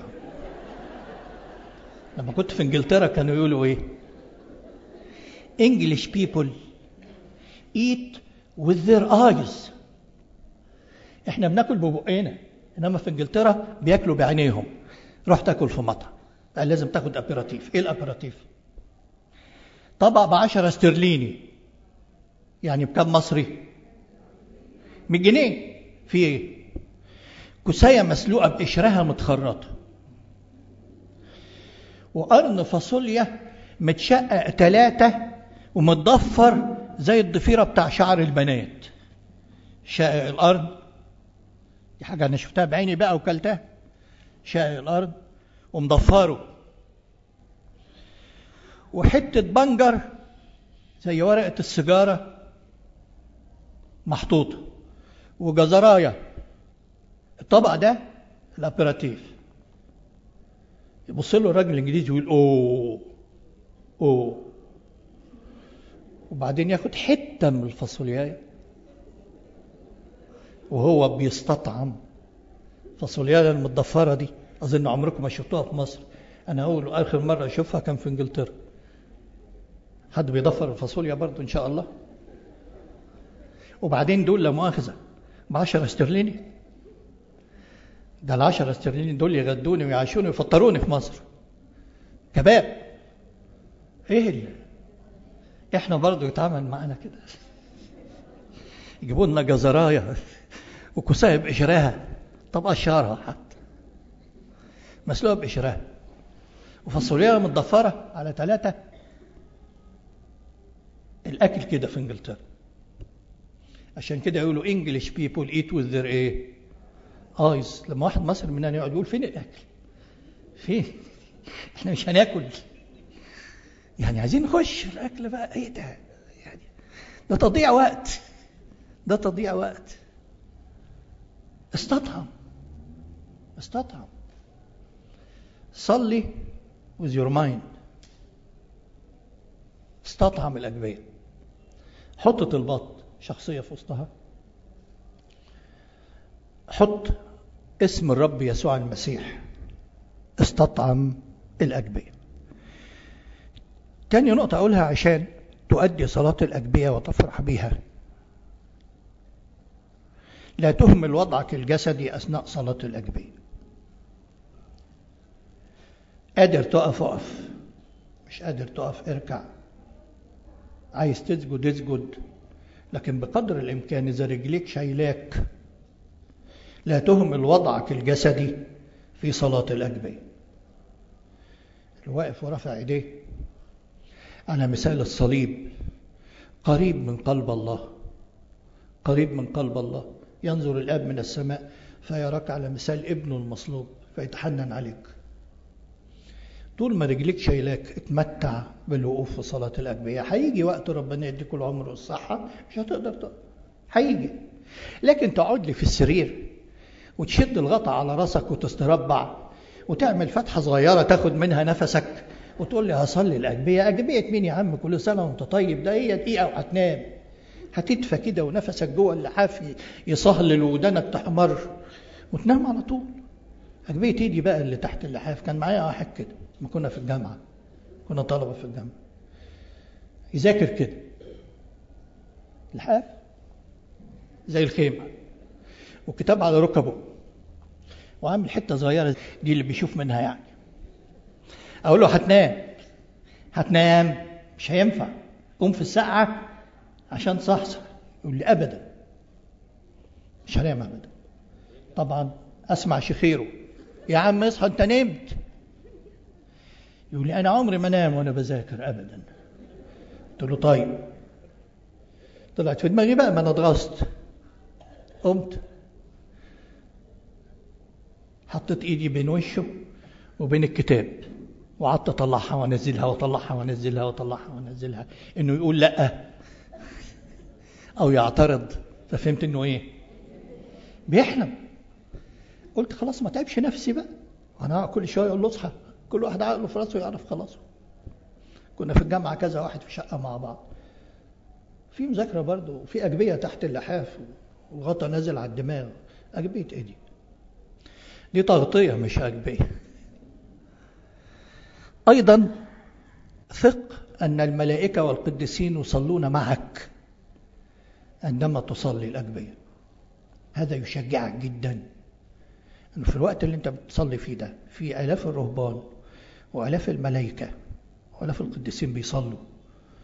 لما كنت في انجلترا كانوا يقولوا ايه English people eat with their eyes احنا بناكل ببقنا انما في انجلترا بياكلوا بعينيهم روح تاكل في مطعم قال لازم تاخد ابيراتيف ايه الابيراتيف طبق بعشرة استرليني يعني بكم مصري 100 جنيه في ايه كوسايه مسلوقه بقشرها متخرطه وقرن فاصوليا متشقق ثلاثة ومتضفر زي الضفيرة بتاع شعر البنات شقق الأرض دي حاجة أنا شفتها بعيني بقى وكلتها شقق الأرض ومضفره وحتة بنجر زي ورقة السيجارة محطوطة وجزراية الطبق ده الابيراتيف يبص له الراجل الانجليزي ويقول اوه اوه وبعدين ياخد حته من الفاصوليايه وهو بيستطعم فاصوليايه المتضفره دي اظن عمركم ما شفتوها في مصر انا اول واخر مره اشوفها كان في انجلترا حد بيضفر الفاصوليا برضه ان شاء الله وبعدين دول لا مؤاخذه ب 10 استرليني ده ال 10 استرليني دول يغدوني ويعيشوني ويفطروني في مصر كباب ايه اللي احنا برضه يتعامل معانا كده يجيبوا لنا جزرايه وكوسايه بقشرها طب قشرها حتى مسلوقه بقشرها وفاصوليا متضفره على ثلاثه الاكل كده في انجلترا عشان كده يقولوا انجلش بيبول ايت وذ ذير ايه ايز لما واحد مصري مننا يقعد يقول فين الاكل فين احنا مش هناكل يعني عايزين نخش في الاكل بقى ايه ده يعني ده تضييع وقت ده تضييع وقت استطعم استطعم صلي with your mind استطعم الأجبية حط طلبات شخصية في وسطها حط اسم الرب يسوع المسيح استطعم الأجبية تاني نقطة أقولها عشان تؤدي صلاة الأجبية وتفرح بيها لا تهمل وضعك الجسدي أثناء صلاة الأجبية قادر تقف اقف مش قادر تقف اركع عايز تسجد اسجد لكن بقدر الإمكان إذا رجليك شايلاك لا تهمل وضعك الجسدي في صلاة الأجبية الواقف ورفع ايديه على مثال الصليب قريب من قلب الله قريب من قلب الله ينظر الاب من السماء فيراك على مثال ابنه المصلوب فيتحنن عليك طول ما رجليك شايلاك اتمتع بالوقوف في صلاة الأجبية هيجي وقت ربنا يديك العمر والصحة مش هتقدر تقف هيجي لكن تقعد لي في السرير وتشد الغطا على راسك وتستربع وتعمل فتحة صغيرة تاخد منها نفسك وتقول لي هصلي الأجبية أجبية مين يا عم كل سنة وانت طيب ده هي دقيقة وهتنام هتدفى كده ونفسك جوه اللحاف يصهلل ودانك تحمر وتنام على طول أجبية ايدي بقى اللي تحت اللحاف كان معايا واحد كده ما كنا في الجامعة كنا طلبة في الجامعة يذاكر كده لحاف زي الخيمة وكتاب على ركبه وعامل حتة صغيرة دي اللي بيشوف منها يعني أقول له هتنام هتنام مش هينفع قوم في الساعة عشان تصحصح يقول لي أبدا مش هنام أبدا طبعا أسمع شخيره يا عم اصحى أنت نمت يقول لي أنا عمري ما انام وأنا بذاكر أبدا قلت له طيب طلعت في دماغي بقى ما أنا اتغصت قمت حطيت ايدي بين وشه وبين الكتاب وقعدت اطلعها وانزلها واطلعها وانزلها واطلعها وانزلها انه يقول لا او يعترض ففهمت انه ايه بيحلم قلت خلاص ما تعبش نفسي بقى انا كل شويه اقول له اصحى كل واحد عقله في راسه يعرف خلاص كنا في الجامعه كذا واحد في شقه مع بعض في مذاكره برضه وفي اجبيه تحت اللحاف والغطا نازل على الدماغ اجبيه ايه دي دي تغطيه مش اجبيه ايضا ثق ان الملائكه والقديسين يصلون معك عندما تصلي الاجبيه هذا يشجعك جدا انه في الوقت اللي انت بتصلي فيه ده في الاف الرهبان والاف الملائكه والاف القديسين بيصلوا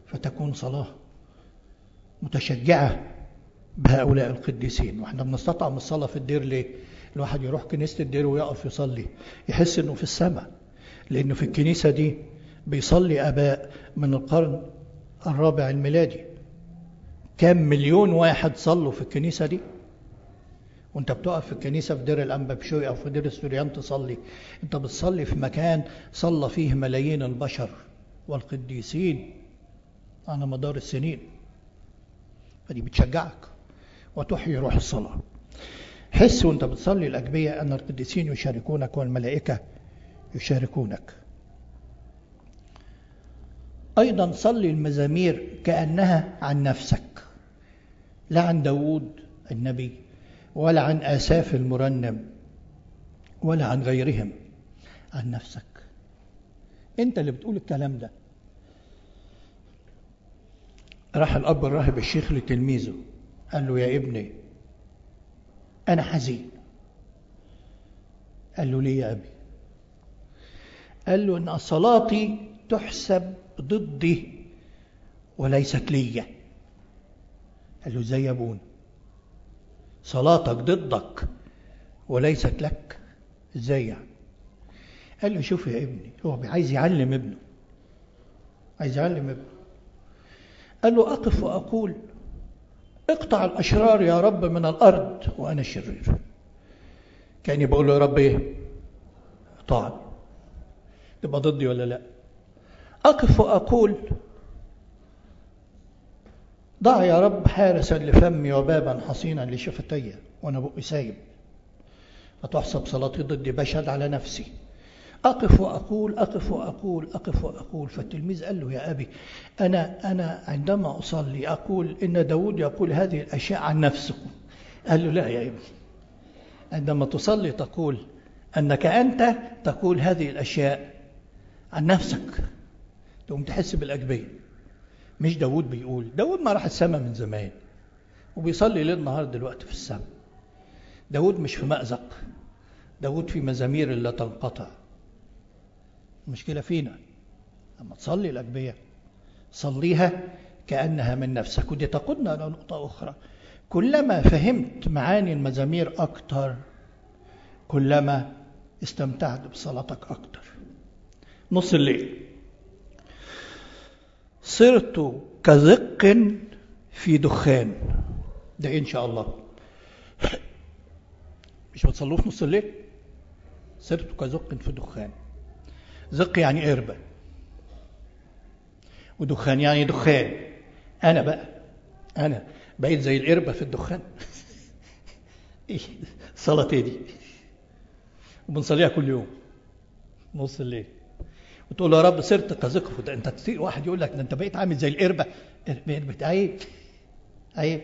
فتكون صلاة متشجعة بهؤلاء القديسين واحنا بنستطعم الصلاة في الدير ليه الواحد يروح كنيسة الدير ويقف يصلي يحس انه في السماء لانه في الكنيسة دي بيصلي اباء من القرن الرابع الميلادي كام مليون واحد صلوا في الكنيسة دي وانت بتقف في الكنيسة في دير الأنبا بشوي أو في دير السوريان تصلي انت بتصلي في مكان صلى فيه ملايين البشر والقديسين على مدار السنين فدي بتشجعك وتحيي روح الصلاة حس وانت بتصلي الأجبية أن القديسين يشاركونك والملائكة يشاركونك أيضا صلي المزامير كأنها عن نفسك لا عن داود النبي ولا عن آساف المرنم ولا عن غيرهم عن نفسك انت اللي بتقول الكلام ده راح الأب الراهب الشيخ لتلميذه قال له يا ابني أنا حزين قال له ليه يا أبي قال له إن صلاتي تحسب ضدي وليست لي قال له ازاي يا ابونا صلاتك ضدك وليست لك ازاي يعني قال له شوف يا ابني هو عايز يعلم ابنه عايز يعلم ابنه قال له أقف وأقول اقطع الأشرار يا رب من الأرض وأنا الشرير كأني بقول له يا رب إيه اقطعني تبقى ضدي ولا لا أقف وأقول ضع يا رب حارسا لفمي وبابا حصينا لشفتي وأنا بقي سايب فتحسب صلاتي ضدي بشهد على نفسي أقف وأقول أقف وأقول أقف وأقول فالتلميذ قال له يا أبي أنا أنا عندما أصلي أقول إن داود يقول هذه الأشياء عن نفسه قال له لا يا ابني عندما تصلي تقول أنك أنت تقول هذه الأشياء عن نفسك تقوم تحس بالأجبية مش داود بيقول داود ما راح السماء من زمان وبيصلي ليل نهار دلوقتي في السماء داود مش في مأزق داود في مزامير لا تنقطع المشكلة فينا لما تصلي الأجبية صليها كأنها من نفسك ودي تقودنا إلى نقطة أخرى كلما فهمت معاني المزامير أكتر كلما استمتعت بصلاتك أكتر نص الليل صرت كزق في دخان ده إن شاء الله مش بتصلوه في نص الليل صرت كزق في دخان زق يعني قربة ودخان يعني دخان أنا بقى أنا بقيت زي القربة في الدخان إيه صلاة دي وبنصليها كل يوم نص الليل وتقول له يا رب صرت كزق ده انت تطيق واحد يقول لك ده انت بقيت عامل زي القربة قربة عيب عيب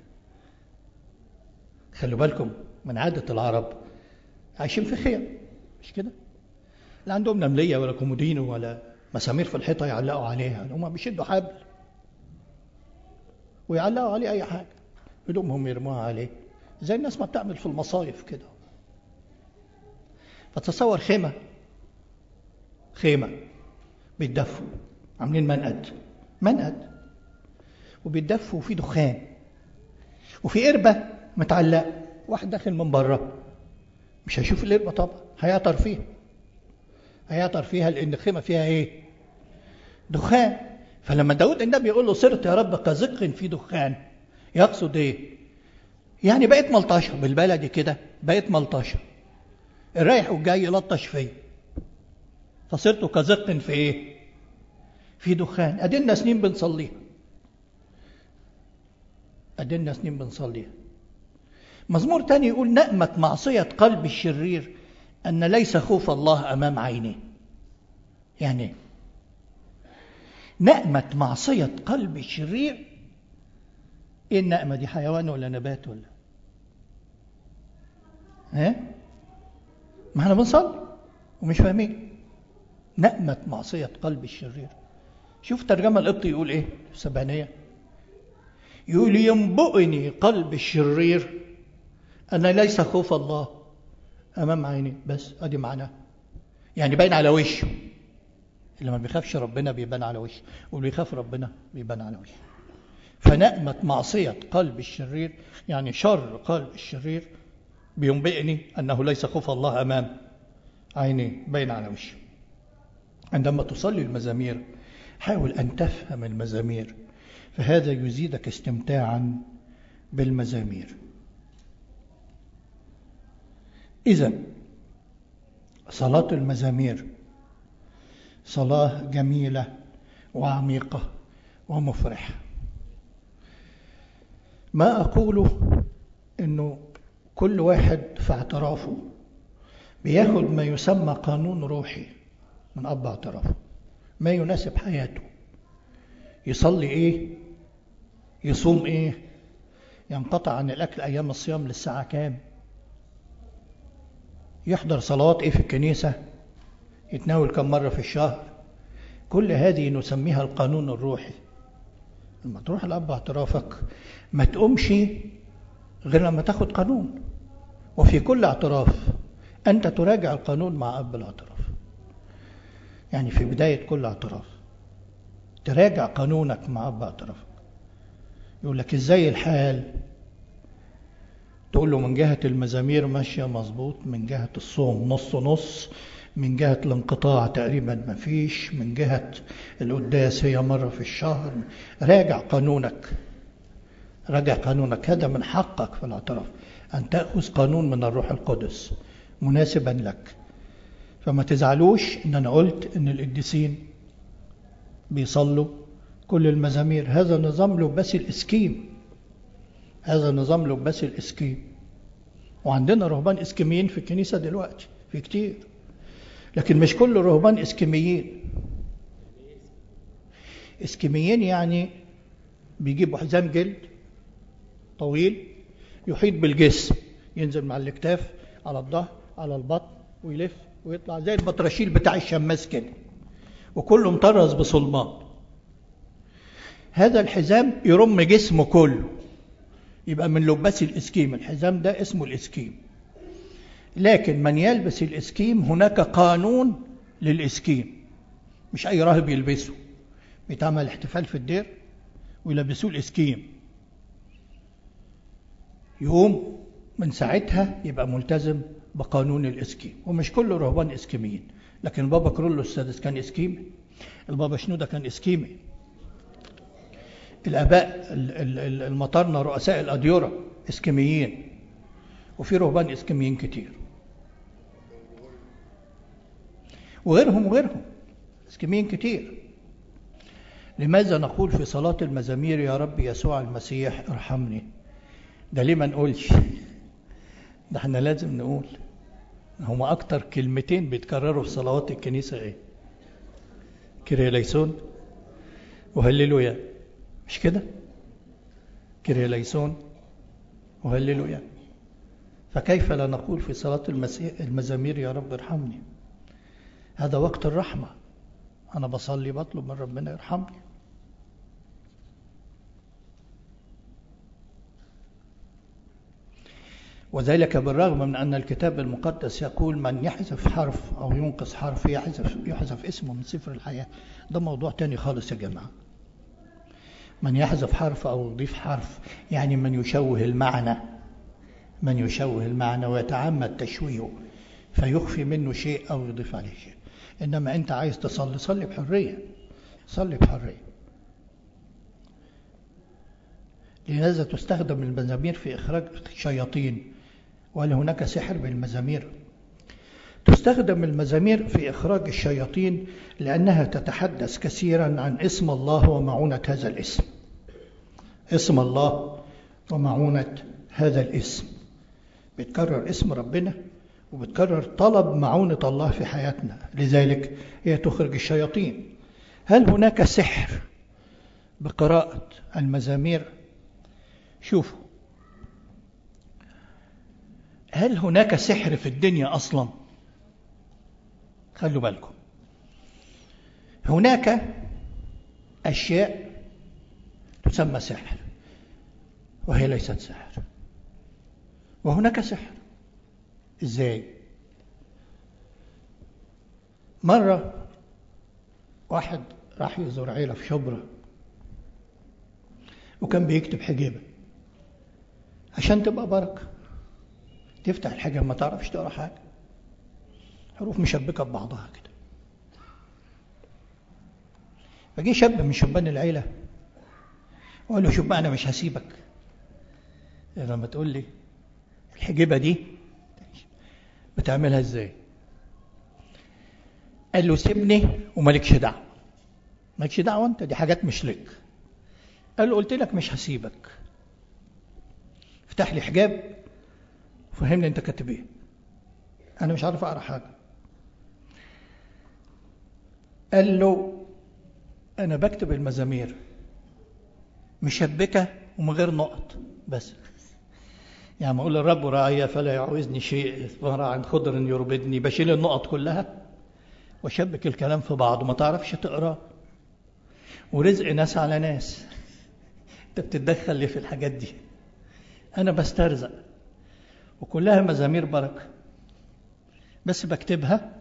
خلوا بالكم من عادة العرب عايشين في خيم مش كده لا عندهم نملية ولا كومودينو ولا مسامير في الحيطة يعلقوا عليها هم بيشدوا حبل ويعلقوا عليه أي حاجة هدومهم يرموها عليه زي الناس ما بتعمل في المصايف كده فتصور خيمة خيمة بيتدفوا عاملين منقد منقد وبيتدفوا وفي دخان وفي قربة متعلقة واحد داخل من بره مش هيشوف القربة طبعا هيعطر فيها هيعطر فيها لأن الخيمة فيها إيه؟ دخان فلما داود النبي يقول له صرت يا رب كزق في دخان يقصد إيه؟ يعني بقيت ملطشة بالبلدي كده بقيت ملطشة الرايح والجاي يلطش فيا فصرت كزق في إيه؟ في دخان أدينا سنين بنصليها أدينا سنين بنصليها مزمور تاني يقول نأمة معصية قلب الشرير أن ليس خوف الله أمام عينيه يعني نأمة معصية قلب الشرير إيه النأمة دي حيوان ولا نبات ولا ها ما احنا بنصلي ومش فاهمين نأمة معصية قلب الشرير شوف ترجمة القبطي يقول ايه في السبعينية يقول ينبئني قلب الشرير أن ليس خوف الله أمام عيني بس أدي معناه يعني باين على وشه اللي ما بيخافش ربنا بيبان على وشه واللي يخاف ربنا بيبان على وشه فنأمة معصية قلب الشرير يعني شر قلب الشرير بينبئني أنه ليس خوف الله أمام عيني بين على وشه عندما تصلي المزامير حاول أن تفهم المزامير فهذا يزيدك استمتاعا بالمزامير إذا صلاة المزامير صلاة جميلة وعميقة ومفرحة ما أقوله أنه كل واحد في اعترافه بياخد ما يسمى قانون روحي من أب اعترافه ما يناسب حياته يصلي إيه يصوم إيه ينقطع عن الأكل أيام الصيام للساعة كام يحضر صلوات إيه في الكنيسة يتناول كم مرة في الشهر كل هذه نسميها القانون الروحي لما تروح لأب اعترافك ما تقومش غير لما تاخد قانون وفي كل اعتراف أنت تراجع القانون مع أب الاعتراف يعني في بداية كل اعتراف تراجع قانونك مع أب اعترافك يقول لك إزاي الحال تقول له من جهة المزامير ماشية مظبوط من جهة الصوم نص نص من جهة الانقطاع تقريبا ما فيش من جهة القداس هي مرة في الشهر راجع قانونك راجع قانونك هذا من حقك في الاعتراف أن تأخذ قانون من الروح القدس مناسبا لك فما تزعلوش ان انا قلت ان القديسين بيصلوا كل المزامير هذا نظام لباس الاسكيم هذا نظام لباس الاسكيم وعندنا رهبان اسكيميين في الكنيسه دلوقتي في كتير لكن مش كل الرهبان اسكيميين اسكيميين يعني بيجيبوا حزام جلد طويل يحيط بالجسم ينزل مع الاكتاف على الظهر على البطن ويلف ويطلع زي البطرشيل بتاع الشماس كده وكله مطرز بصلمان هذا الحزام يرم جسمه كله يبقى من لباس الاسكيم الحزام ده اسمه الاسكيم لكن من يلبس الاسكيم هناك قانون للاسكيم مش اي راهب يلبسه بيتعمل احتفال في الدير ويلبسوه الاسكيم يقوم من ساعتها يبقى ملتزم بقانون الاسكيم ومش كل رهبان اسكيميين لكن البابا كرولو السادس كان اسكيمي البابا شنودة كان اسكيمي الاباء المطارنة رؤساء الاديرة اسكيميين وفي رهبان اسكيميين كتير وغيرهم وغيرهم اسكيميين كتير لماذا نقول في صلاة المزامير يا رب يسوع المسيح ارحمني ده ليه ما نقولش ده احنا لازم نقول هما أكتر كلمتين بيتكرروا في صلوات الكنيسة إيه؟ كريليسون وهللويا مش كده؟ كريليسون وهللويا فكيف لا نقول في صلاة المسيح المزامير يا رب ارحمني هذا وقت الرحمة أنا بصلي بطلب من ربنا يرحمني وذلك بالرغم من أن الكتاب المقدس يقول من يحذف حرف أو ينقص حرف يحذف, يحذف اسمه من سفر الحياة ده موضوع تاني خالص يا جماعة من يحذف حرف أو يضيف حرف يعني من يشوه المعنى من يشوه المعنى ويتعمد تشويهه فيخفي منه شيء أو يضيف عليه شيء إنما أنت عايز تصلي صلي بحرية صلي بحرية لهذا تستخدم المزامير في إخراج الشياطين وهل هناك سحر بالمزامير تستخدم المزامير في إخراج الشياطين لأنها تتحدث كثيرا عن اسم الله ومعونة هذا الاسم اسم الله ومعونة هذا الاسم بتكرر اسم ربنا وبتكرر طلب معونة الله في حياتنا لذلك هي تخرج الشياطين هل هناك سحر بقراءة المزامير شوفوا هل هناك سحر في الدنيا أصلا خلوا بالكم هناك أشياء تسمى سحر وهي ليست سحر وهناك سحر ازاي مرة واحد راح يزور عيلة في شبرا وكان بيكتب حجيبة عشان تبقى بركة تفتح الحاجة ما تعرفش تقرا حاجة حروف مشبكة ببعضها كده فجي شاب من شبان العيلة وقال له شوف بقى أنا مش هسيبك لما تقول لي الحجيبة دي بتعملها ازاي قال له سيبني ومالكش دعوة مالكش دعوة انت دي حاجات مش لك قال له قلت لك مش هسيبك افتح لي حجاب فهمني انت كاتب ايه انا مش عارف اقرا حاجه قال له انا بكتب المزامير مشبكه ومن غير نقط بس يعني ما اقول الرب راعي فلا يعوزني شيء عن خضر يربدني بشيل النقط كلها واشبك الكلام في بعض وما تعرفش تقرا ورزق ناس على ناس انت بتتدخل ليه في الحاجات دي انا بسترزق وكلها مزامير بركه بس بكتبها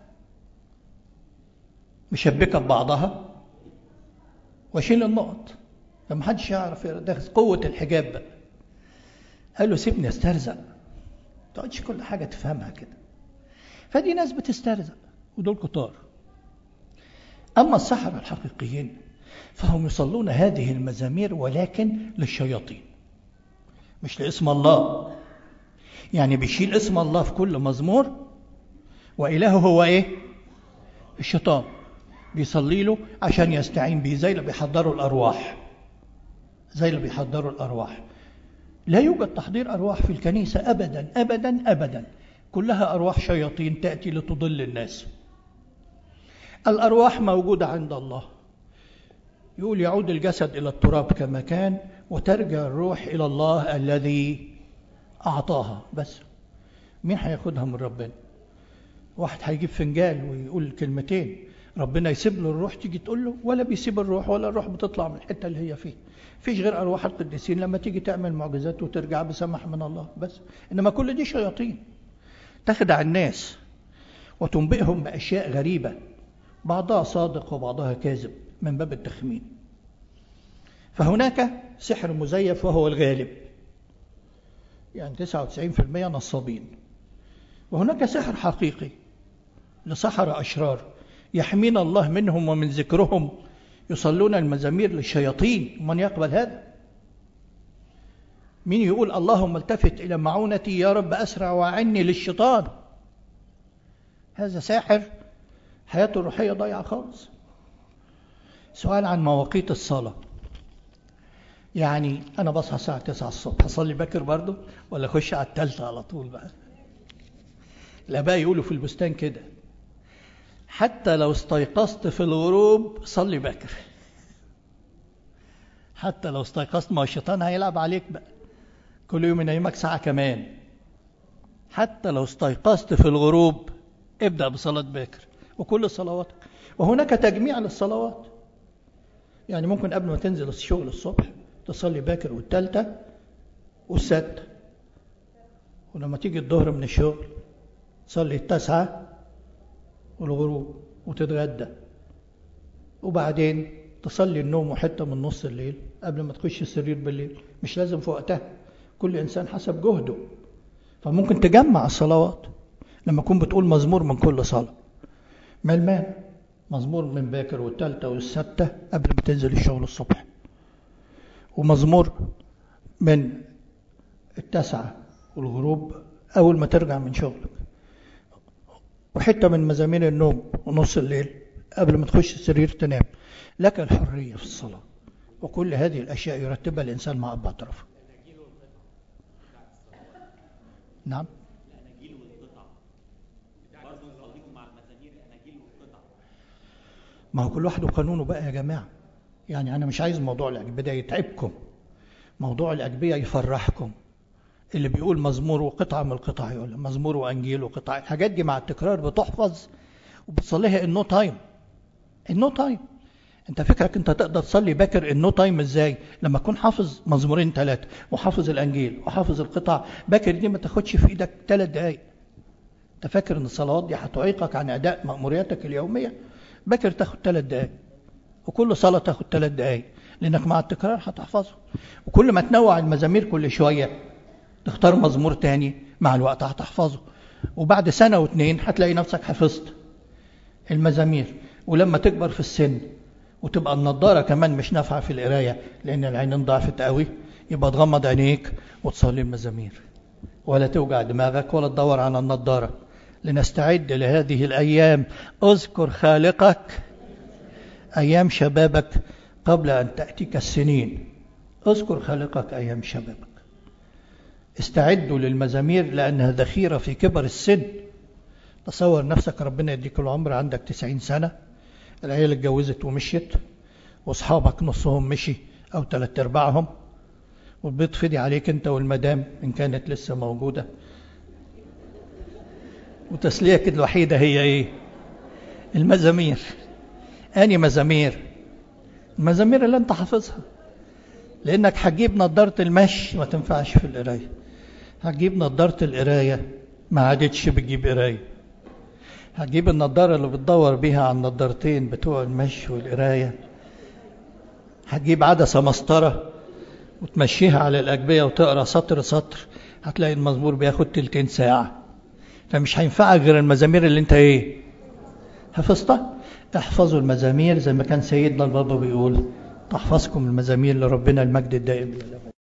مشبكه ببعضها واشيل النقط فما حدش يعرف ده قوه الحجاب بقى قال له سيبني استرزق ما تقعدش كل حاجه تفهمها كده فدي ناس بتسترزق ودول كتار اما السحره الحقيقيين فهم يصلون هذه المزامير ولكن للشياطين مش لاسم الله يعني بيشيل اسم الله في كل مزمور وإلهه هو إيه الشيطان بيصلي له عشان يستعين بيه زي اللي بيحضروا الأرواح زي اللي بيحضروا الأرواح لا يوجد تحضير أرواح في الكنيسة أبدا أبدا أبدا كلها أرواح شياطين تأتي لتضل الناس الأرواح موجودة عند الله يقول يعود الجسد إلى التراب كما كان وترجع الروح إلى الله الذي أعطاها بس مين هياخدها من ربنا واحد هيجيب فنجان ويقول كلمتين ربنا يسيب له الروح تيجي تقول له ولا بيسيب الروح ولا الروح بتطلع من الحته اللي هي فيه فيش غير ارواح القديسين لما تيجي تعمل معجزات وترجع بسمح من الله بس انما كل دي شياطين تخدع الناس وتنبئهم باشياء غريبه بعضها صادق وبعضها كاذب من باب التخمين فهناك سحر مزيف وهو الغالب يعني 99% نصابين وهناك سحر حقيقي لسحر أشرار يحمينا الله منهم ومن ذكرهم يصلون المزامير للشياطين من يقبل هذا مين يقول اللهم التفت إلى معونتي يا رب أسرع وعني للشيطان هذا ساحر حياته الروحية ضايعة خالص سؤال عن مواقيت الصلاة يعني أنا بصحى الساعة 9 الصبح أصلي باكر برضه ولا أخش على التالتة على طول بقى الآباء يقولوا في البستان كده حتى لو استيقظت في الغروب صلي باكر حتى لو استيقظت ما الشيطان هيلعب عليك بقى كل يوم ينيمك ساعة كمان حتى لو استيقظت في الغروب ابدأ بصلاة باكر وكل صلواتك وهناك تجميع للصلوات يعني ممكن قبل ما تنزل الشغل الصبح تصلي باكر والتالتة والستة ولما تيجي الظهر من الشغل تصلي التاسعة والغروب وتتغدى وبعدين تصلي النوم وحتة من نص الليل قبل ما تخش السرير بالليل مش لازم في وقتها كل إنسان حسب جهده فممكن تجمع الصلوات لما تكون بتقول مزمور من كل صلاة ما المال مزمور من باكر والتالتة والستة قبل ما تنزل الشغل الصبح ومزمور من التاسعة والغروب أول ما ترجع من شغلك وحتة من مزامير النوم ونص الليل قبل ما تخش السرير تنام لك الحرية في الصلاة وكل هذه الأشياء يرتبها الإنسان مع أب أطرافه نعم ما هو كل واحد وقانونه بقى يا جماعة يعني أنا مش عايز موضوع الأجبية ده يتعبكم موضوع الأجبية يفرحكم اللي بيقول مزمور وقطعة من القطع يقول مزمور وأنجيل وقطعة الحاجات دي مع التكرار بتحفظ وبتصليها النو تايم النو تايم انت فكرك انت تقدر تصلي باكر النو تايم ازاي لما تكون حافظ مزمورين ثلاثة وحافظ الانجيل وحافظ القطع باكر دي ما تاخدش في ايدك ثلاث دقايق انت فاكر ان الصلوات دي هتعيقك عن اداء مأمورياتك اليومية باكر تاخد ثلاث دقايق وكل صلاة تاخد ثلاث دقايق لأنك مع التكرار هتحفظه وكل ما تنوع المزامير كل شوية تختار مزمور تاني مع الوقت هتحفظه وبعد سنة واتنين هتلاقي نفسك حفظت المزامير ولما تكبر في السن وتبقى النضارة كمان مش نافعة في القراية لأن العينين ضعفت قوي يبقى تغمض عينيك وتصلي المزامير ولا توجع دماغك ولا تدور على النضارة لنستعد لهذه الأيام اذكر خالقك أيام شبابك قبل أن تأتيك السنين اذكر خالقك أيام شبابك استعدوا للمزامير لأنها ذخيرة في كبر السن تصور نفسك ربنا يديك العمر عندك تسعين سنة العيال اتجوزت ومشيت واصحابك نصهم مشي أو ثلاث أرباعهم والبيض فدي عليك أنت والمدام إن كانت لسه موجودة وتسليك الوحيدة هي إيه المزامير أني مزامير المزامير اللي أنت حافظها لأنك هتجيب نضارة المشي ما تنفعش في القراية هتجيب نضارة القراية ما عادتش بتجيب قراية هتجيب النضارة اللي بتدور بيها على النضارتين بتوع المشي والقراية هتجيب عدسة مسطرة وتمشيها على الأجبية وتقرأ سطر سطر هتلاقي المزمور بياخد تلتين ساعة فمش هينفعك غير المزامير اللي انت ايه حفظتها احفظوا المزامير زي ما كان سيدنا البابا بيقول تحفظكم المزامير لربنا المجد الدائم